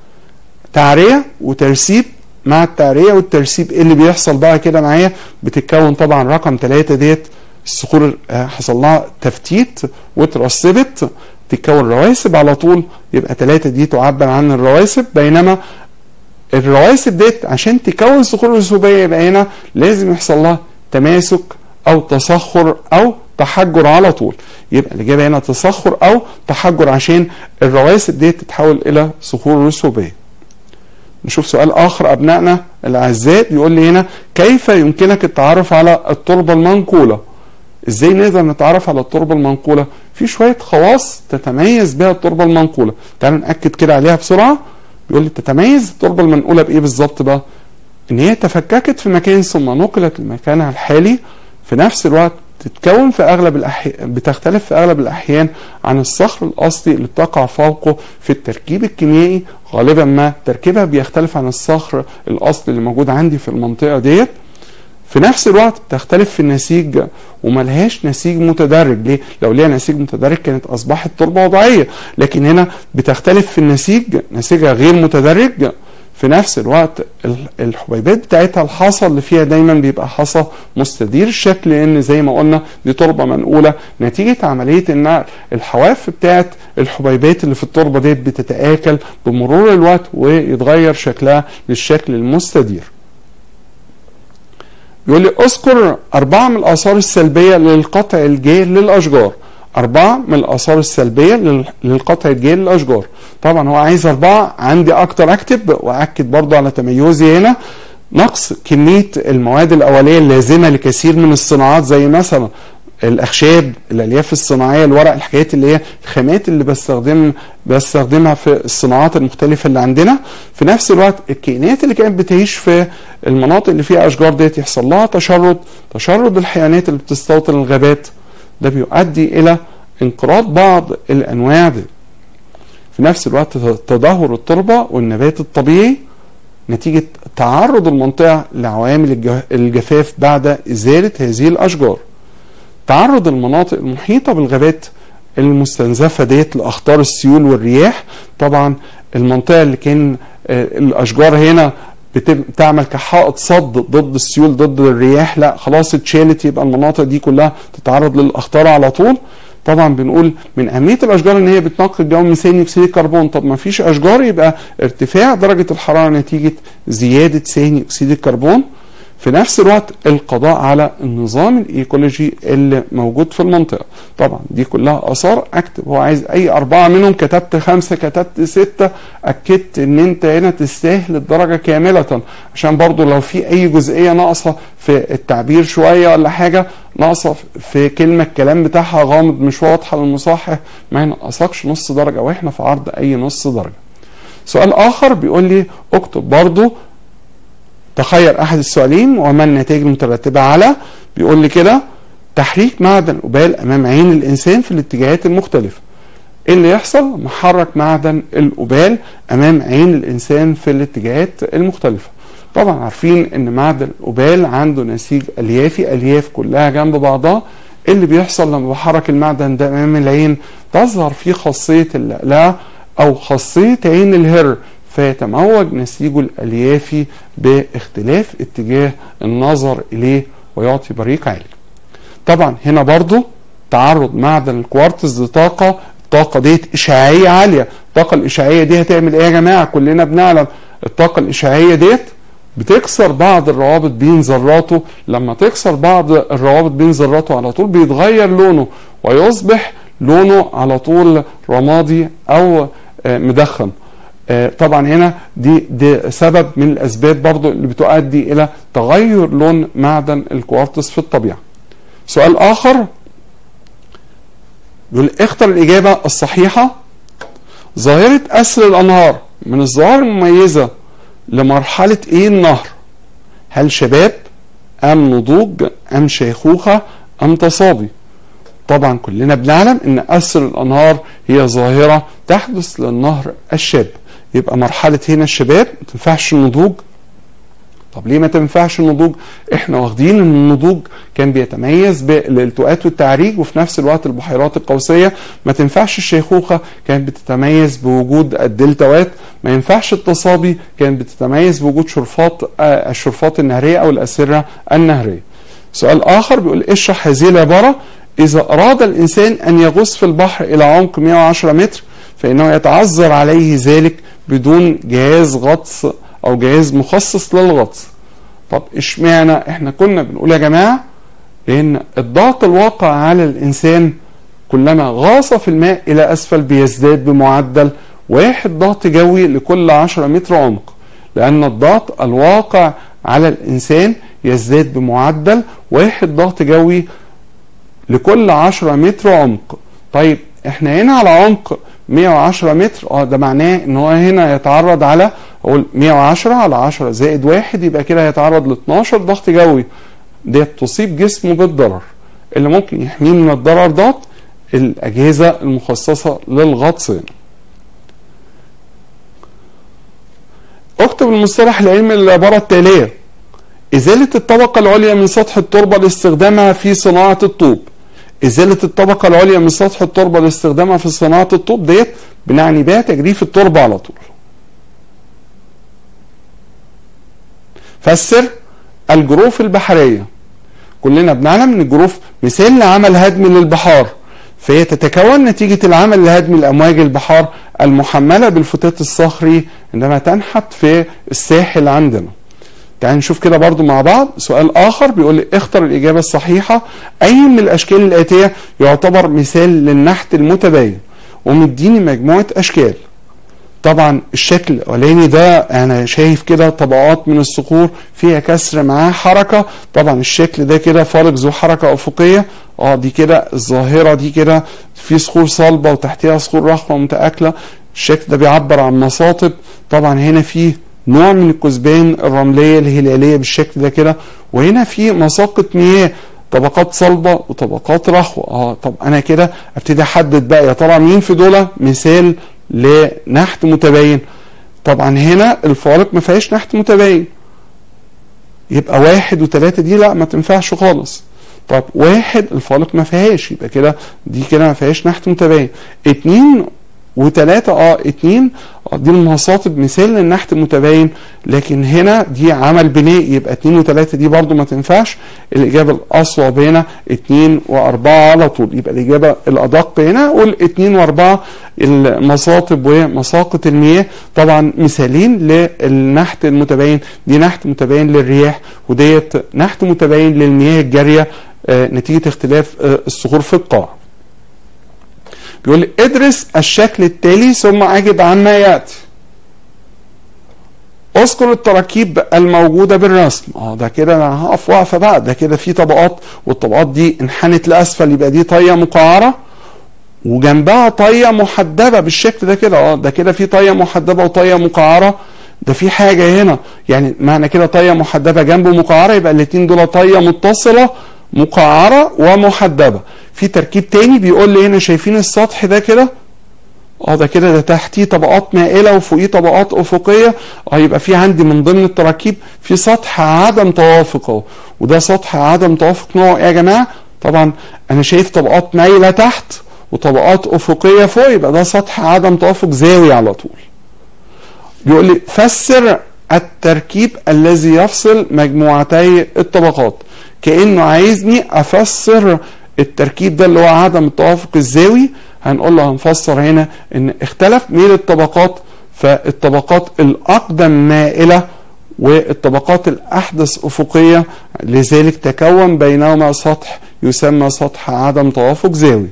تعرية وترسيب مع التعرية والترسيب ايه اللي بيحصل بقى كده معايا بتتكون طبعا رقم ثلاثة ديت الصخور آه، حصل لها تفتيت واترسبت تتكون رواسب على طول يبقى ثلاثة دي تعبر عن الرواسب بينما الرواسب ديت عشان تكون صخور رسوبية يبقى هنا لازم يحصل لها تماسك أو تصخر أو تحجر على طول يبقى الإجابة هنا تصخر أو تحجر عشان الرواسب ديت تتحول إلى صخور رسوبية نشوف سؤال آخر أبنائنا الأعزاء بيقول لي هنا كيف يمكنك التعرف على التربة المنقولة ازاي نقدر نتعرف على التربه المنقوله في شويه خواص تتميز بها التربه المنقوله تعالوا ناكد كده عليها بسرعه بيقول لي تتميز التربه المنقوله بايه بالظبط بقى ان هي تفككت في مكان ثم نقلت لمكانها الحالي في نفس الوقت تتكون في اغلب الاحيان بتختلف في اغلب الاحيان عن الصخر الاصلي اللي بتقع فوقه في التركيب الكيميائي غالبا ما تركيبها بيختلف عن الصخر الاصلي اللي موجود عندي في المنطقه ديت في نفس الوقت بتختلف في النسيج وملهاش نسيج متدرج ليه؟ لو ليها نسيج متدرج كانت اصبحت تربه وضعيه لكن هنا بتختلف في النسيج نسيجها غير متدرج في نفس الوقت ال- الحبيبات بتاعتها الحصى اللي فيها دايما بيبقى حصى مستدير الشكل لان زي ما قلنا دي تربه منقوله نتيجه عمليه النقل الحواف بتاعت الحبيبات اللي في التربه ديت بتتاكل بمرور الوقت ويتغير شكلها للشكل المستدير يقول لي اذكر أربعة من الآثار السلبية للقطع الجير للأشجار أربعة من الآثار السلبية لل- للقطع الجير للأشجار طبعا هو عايز أربعة عندي أكتر أكتب وأكد برضو على تميزي هنا نقص كمية المواد الأولية اللازمة لكثير من الصناعات زي مثلا الاخشاب الالياف الصناعيه الورق الحاجات اللي هي الخامات اللي بستخدم بستخدمها في الصناعات المختلفه اللي عندنا في نفس الوقت الكائنات اللي كانت بتعيش في المناطق اللي فيها اشجار ديت يحصل لها تشرد تشرد الحيوانات اللي بتستوطن الغابات ده بيؤدي الى انقراض بعض الانواع دي في نفس الوقت تدهور التربه والنبات الطبيعي نتيجه تعرض المنطقه لعوامل الج- الجفاف بعد ازاله هذه الاشجار تعرض المناطق المحيطة بالغابات المستنزفة ديت لأخطار السيول والرياح طبعا المنطقة اللي كان آه، الأشجار هنا بت- بتعمل كحائط صد ضد السيول ضد الرياح لا خلاص اتشالت يبقى المناطق دي كلها تتعرض للأخطار على طول طبعا بنقول من أهمية الأشجار إن هي بتنقي الجو من ثاني أكسيد الكربون طب ما فيش أشجار يبقى ارتفاع درجة الحرارة نتيجة زيادة ثاني أكسيد الكربون في نفس الوقت القضاء على النظام الايكولوجي اللي موجود في المنطقه طبعا دي كلها اثار اكتب هو عايز اي اربعه منهم كتبت خمسه كتبت سته اكدت ان انت هنا تستاهل الدرجه كامله عشان برضو لو في اي جزئيه ناقصه في التعبير شويه ولا حاجه ناقصه في كلمه الكلام بتاعها غامض مش واضحه للمصحح ما ينقصكش نص درجه واحنا في عرض اي نص درجه سؤال اخر بيقول لي اكتب برضو تخير احد السؤالين وما النتائج المترتبه على بيقول لي كده تحريك معدن الأبال أمام عين الإنسان في الاتجاهات المختلفة إيه اللي يحصل محرك معدن الأبال أمام عين الإنسان في الاتجاهات المختلفة طبعا عارفين ان معدن الأبال عنده نسيج أليافي ألياف كلها جنب بعضها إيه اللي بيحصل لما بحرك المعدن ده أمام العين تظهر فيه خاصية اللألأة أو خاصية عين الهر فيتموج نسيجه الأليافي باختلاف اتجاه النظر إليه ويعطي بريق عالي طبعا هنا برضو تعرض معدن الكوارتز لطاقة الطاقة ديت إشعاعية عالية الطاقة الإشعاعية دي هتعمل إيه يا جماعة كلنا بنعلم الطاقة الإشعاعية ديت بتكسر بعض الروابط بين ذراته لما تكسر بعض الروابط بين ذراته على طول بيتغير لونه ويصبح لونه على طول رمادي أو مدخن طبعا هنا دي, دي سبب من الأسباب برضو اللي بتؤدي إلى تغير لون معدن الكوارتز في الطبيعة سؤال آخر بيقول اختر الإجابة الصحيحة ظاهرة أسر الأنهار من الظواهر المميزة لمرحلة إيه النهر هل شباب أم نضوج أم شيخوخة أم تصابي طبعا كلنا بنعلم ان أسر الأنهار هي ظاهرة تحدث للنهر الشاب يبقى مرحلة هنا الشباب ما تنفعش النضوج طب ليه ما تنفعش النضوج احنا واخدين ان النضوج كان بيتميز بالالتواءات والتعريج وفي نفس الوقت البحيرات القوسيه ما تنفعش الشيخوخه كانت بتتميز بوجود الدلتاوات ما ينفعش التصابي كانت بتتميز بوجود شرفات آه الشرفات النهريه او الاسره النهريه سؤال اخر بيقول اشرح هذه العباره اذا اراد الانسان ان يغوص في البحر الى عمق 110 متر فانه يتعذر عليه ذلك بدون جهاز غطس او جهاز مخصص للغطس طب اشمعنى احنا كنا بنقول يا جماعه لان الضغط الواقع على الانسان كلما غاص في الماء الى اسفل بيزداد بمعدل واحد ضغط جوي لكل 10 متر عمق لان الضغط الواقع على الانسان يزداد بمعدل واحد ضغط جوي لكل 10 متر عمق طيب احنا هنا على عمق 110 متر اه ده معناه ان هو هنا يتعرض على اقول 110 على 10 زائد واحد يبقى كده هيتعرض ل 12 ضغط جوي ديت تصيب جسمه بالضرر اللي ممكن يحميه من الضرر ده الاجهزه المخصصه للغطس اكتب المصطلح العلمي للعباره التاليه ازاله الطبقه العليا من سطح التربه لاستخدامها في صناعه الطوب ازاله الطبقه العليا من سطح التربه لاستخدامها في صناعه الطوب ديت بنعني بها تجريف التربه على طول فسر الجروف البحريه كلنا بنعلم ان الجروف مثال لعمل هدم للبحار فهي تتكون نتيجة العمل لهدم الأمواج البحار المحملة بالفتات الصخري عندما تنحت في الساحل عندنا تعال نشوف كده برضو مع بعض سؤال آخر بيقول لي اختر الإجابة الصحيحة أي من الأشكال الآتية يعتبر مثال للنحت المتباين ومديني مجموعة أشكال طبعا الشكل الاولاني ده انا شايف كده طبقات من الصخور فيها كسر معاه حركه طبعا الشكل ده كده فارق ذو حركه افقيه اه دي كده الظاهره دي كده في صخور صلبه وتحتها صخور رخوه متاكله الشكل ده بيعبر عن مصاطب طبعا هنا في نوع من الكثبان الرمليه الهلاليه بالشكل ده كده وهنا في مساقط مياه طبقات صلبة وطبقات رخوة اه طب انا كده ابتدي احدد بقى يا ترى مين في دول مثال لنحت متباين طبعا هنا الفوارق ما فيهاش نحت متباين يبقى واحد وثلاثة دي لا ما تنفعش خالص طب واحد الفوارق ما فيهاش يبقى كده دي كده ما فيهاش نحت متباين اتنين وتلاتة اه اتنين آه دي المصاطب مثال للنحت المتباين لكن هنا دي عمل بنائي يبقى اتنين وتلاتة دي برضو ما تنفعش الإجابة الأصوب هنا اتنين وأربعة على طول يبقى الإجابة الأدق هنا والاتنين وأربعة المصاطب ومساقط المياه طبعا مثالين للنحت المتباين دي نحت متباين للرياح وديت نحت متباين للمياه الجارية آه نتيجة اختلاف آه الصخور في القاع بيقول لي ادرس الشكل التالي ثم اجب عما ياتي اذكر التراكيب الموجوده بالرسم اه ده كده انا هقف وقفه بقى ده كده في طبقات والطبقات دي انحنت لاسفل يبقى دي طيه مقعره وجنبها طيه محدبه بالشكل ده كده اه ده كده في طيه محدبه وطيه مقعره ده في حاجه هنا يعني معنى كده طيه محدبه جنبه مقعره يبقى الاثنين دول طيه متصله مقعره ومحدبه في تركيب تاني بيقول لي هنا شايفين السطح ده كده اه ده كده ده تحتيه طبقات مائله وفوقيه طبقات افقيه اه يبقى في عندي من ضمن التراكيب في سطح عدم توافق اهو وده سطح عدم توافق نوع ايه يا جماعه طبعا انا شايف طبقات مايله تحت وطبقات افقيه فوق يبقى ده سطح عدم توافق زاوي على طول بيقول لي فسر التركيب الذي يفصل مجموعتي الطبقات كانه عايزني افسر التركيب ده اللي هو عدم التوافق الزاوي هنقول له هنفسر هنا ان اختلف ميل الطبقات فالطبقات الاقدم مائله والطبقات الاحدث افقيه لذلك تكون بينهما سطح يسمى سطح عدم توافق زاوي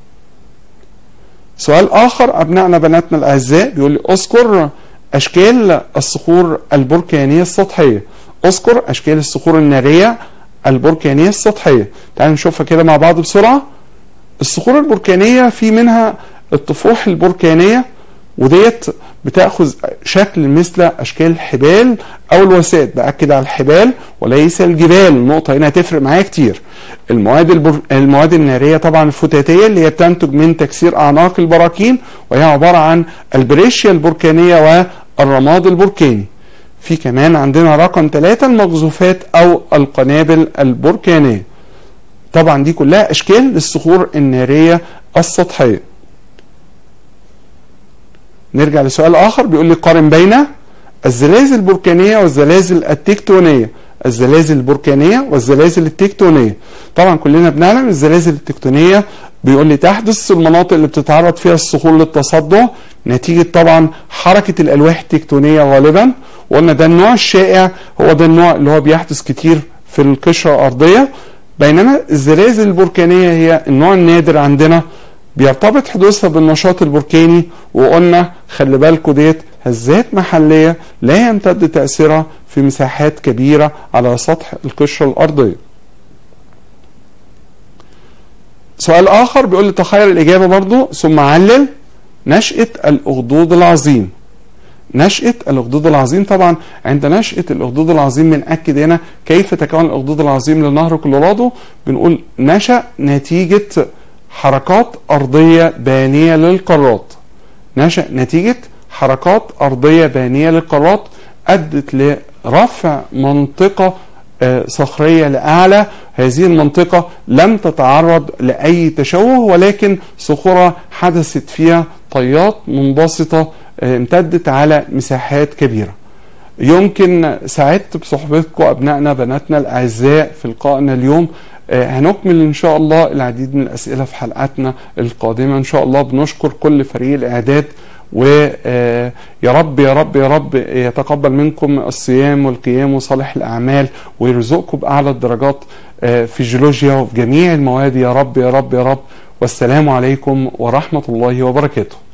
سؤال اخر ابنائنا بناتنا الاعزاء بيقول لي اذكر اشكال الصخور البركانيه السطحيه اذكر اشكال الصخور الناريه البركانيه السطحيه تعالوا نشوفها كده مع بعض بسرعه الصخور البركانيه في منها الطفوح البركانيه وديت بتاخذ شكل مثل اشكال الحبال او الوساد باكد على الحبال وليس الجبال النقطه هنا هتفرق معايا كتير المواد البر... المواد الناريه طبعا الفتاتيه اللي هي بتنتج من تكسير اعناق البراكين وهي عباره عن البريشيا البركانيه والرماد البركاني في كمان عندنا رقم ثلاثة المقذوفات أو القنابل البركانية طبعا دي كلها أشكال للصخور النارية السطحية نرجع لسؤال آخر بيقول لي قارن بين الزلازل البركانية والزلازل التكتونية الزلازل البركانية والزلازل التكتونية طبعا كلنا بنعلم الزلازل التكتونية بيقول لي تحدث في المناطق اللي بتتعرض فيها الصخور للتصدع نتيجة طبعا حركة الألواح التكتونية غالبا وقلنا ده النوع الشائع هو ده النوع اللي هو بيحدث كتير في القشرة الأرضية بينما الزلازل البركانية هي النوع النادر عندنا بيرتبط حدوثها بالنشاط البركاني وقلنا خلي بالكوا ديت هزات محلية لا يمتد تأثيرها في مساحات كبيرة على سطح القشرة الأرضية سؤال آخر بيقول لي تخيل الإجابة برضو ثم علل نشأة الأخدود العظيم نشأة الأخدود العظيم طبعا عند نشأة الأخدود العظيم بنأكد هنا كيف تكون الأخدود العظيم لنهر كولورادو بنقول نشأ نتيجة حركات أرضية بانية للقارات نشأ نتيجة حركات أرضية بانية للقارات أدت لرفع منطقة صخرية لأعلى هذه المنطقة لم تتعرض لأي تشوه ولكن صخرة حدثت فيها طيات منبسطة امتدت على مساحات كبيرة يمكن سعدت بصحبتكم أبنائنا بناتنا الأعزاء في لقائنا اليوم هنكمل ان شاء الله العديد من الاسئله في حلقاتنا القادمه ان شاء الله بنشكر كل فريق الاعداد ويا رب يا رب يا رب يتقبل منكم الصيام والقيام وصالح الاعمال ويرزقكم باعلى الدرجات في الجيولوجيا وفي جميع المواد يا رب يا رب يا رب والسلام عليكم ورحمه الله وبركاته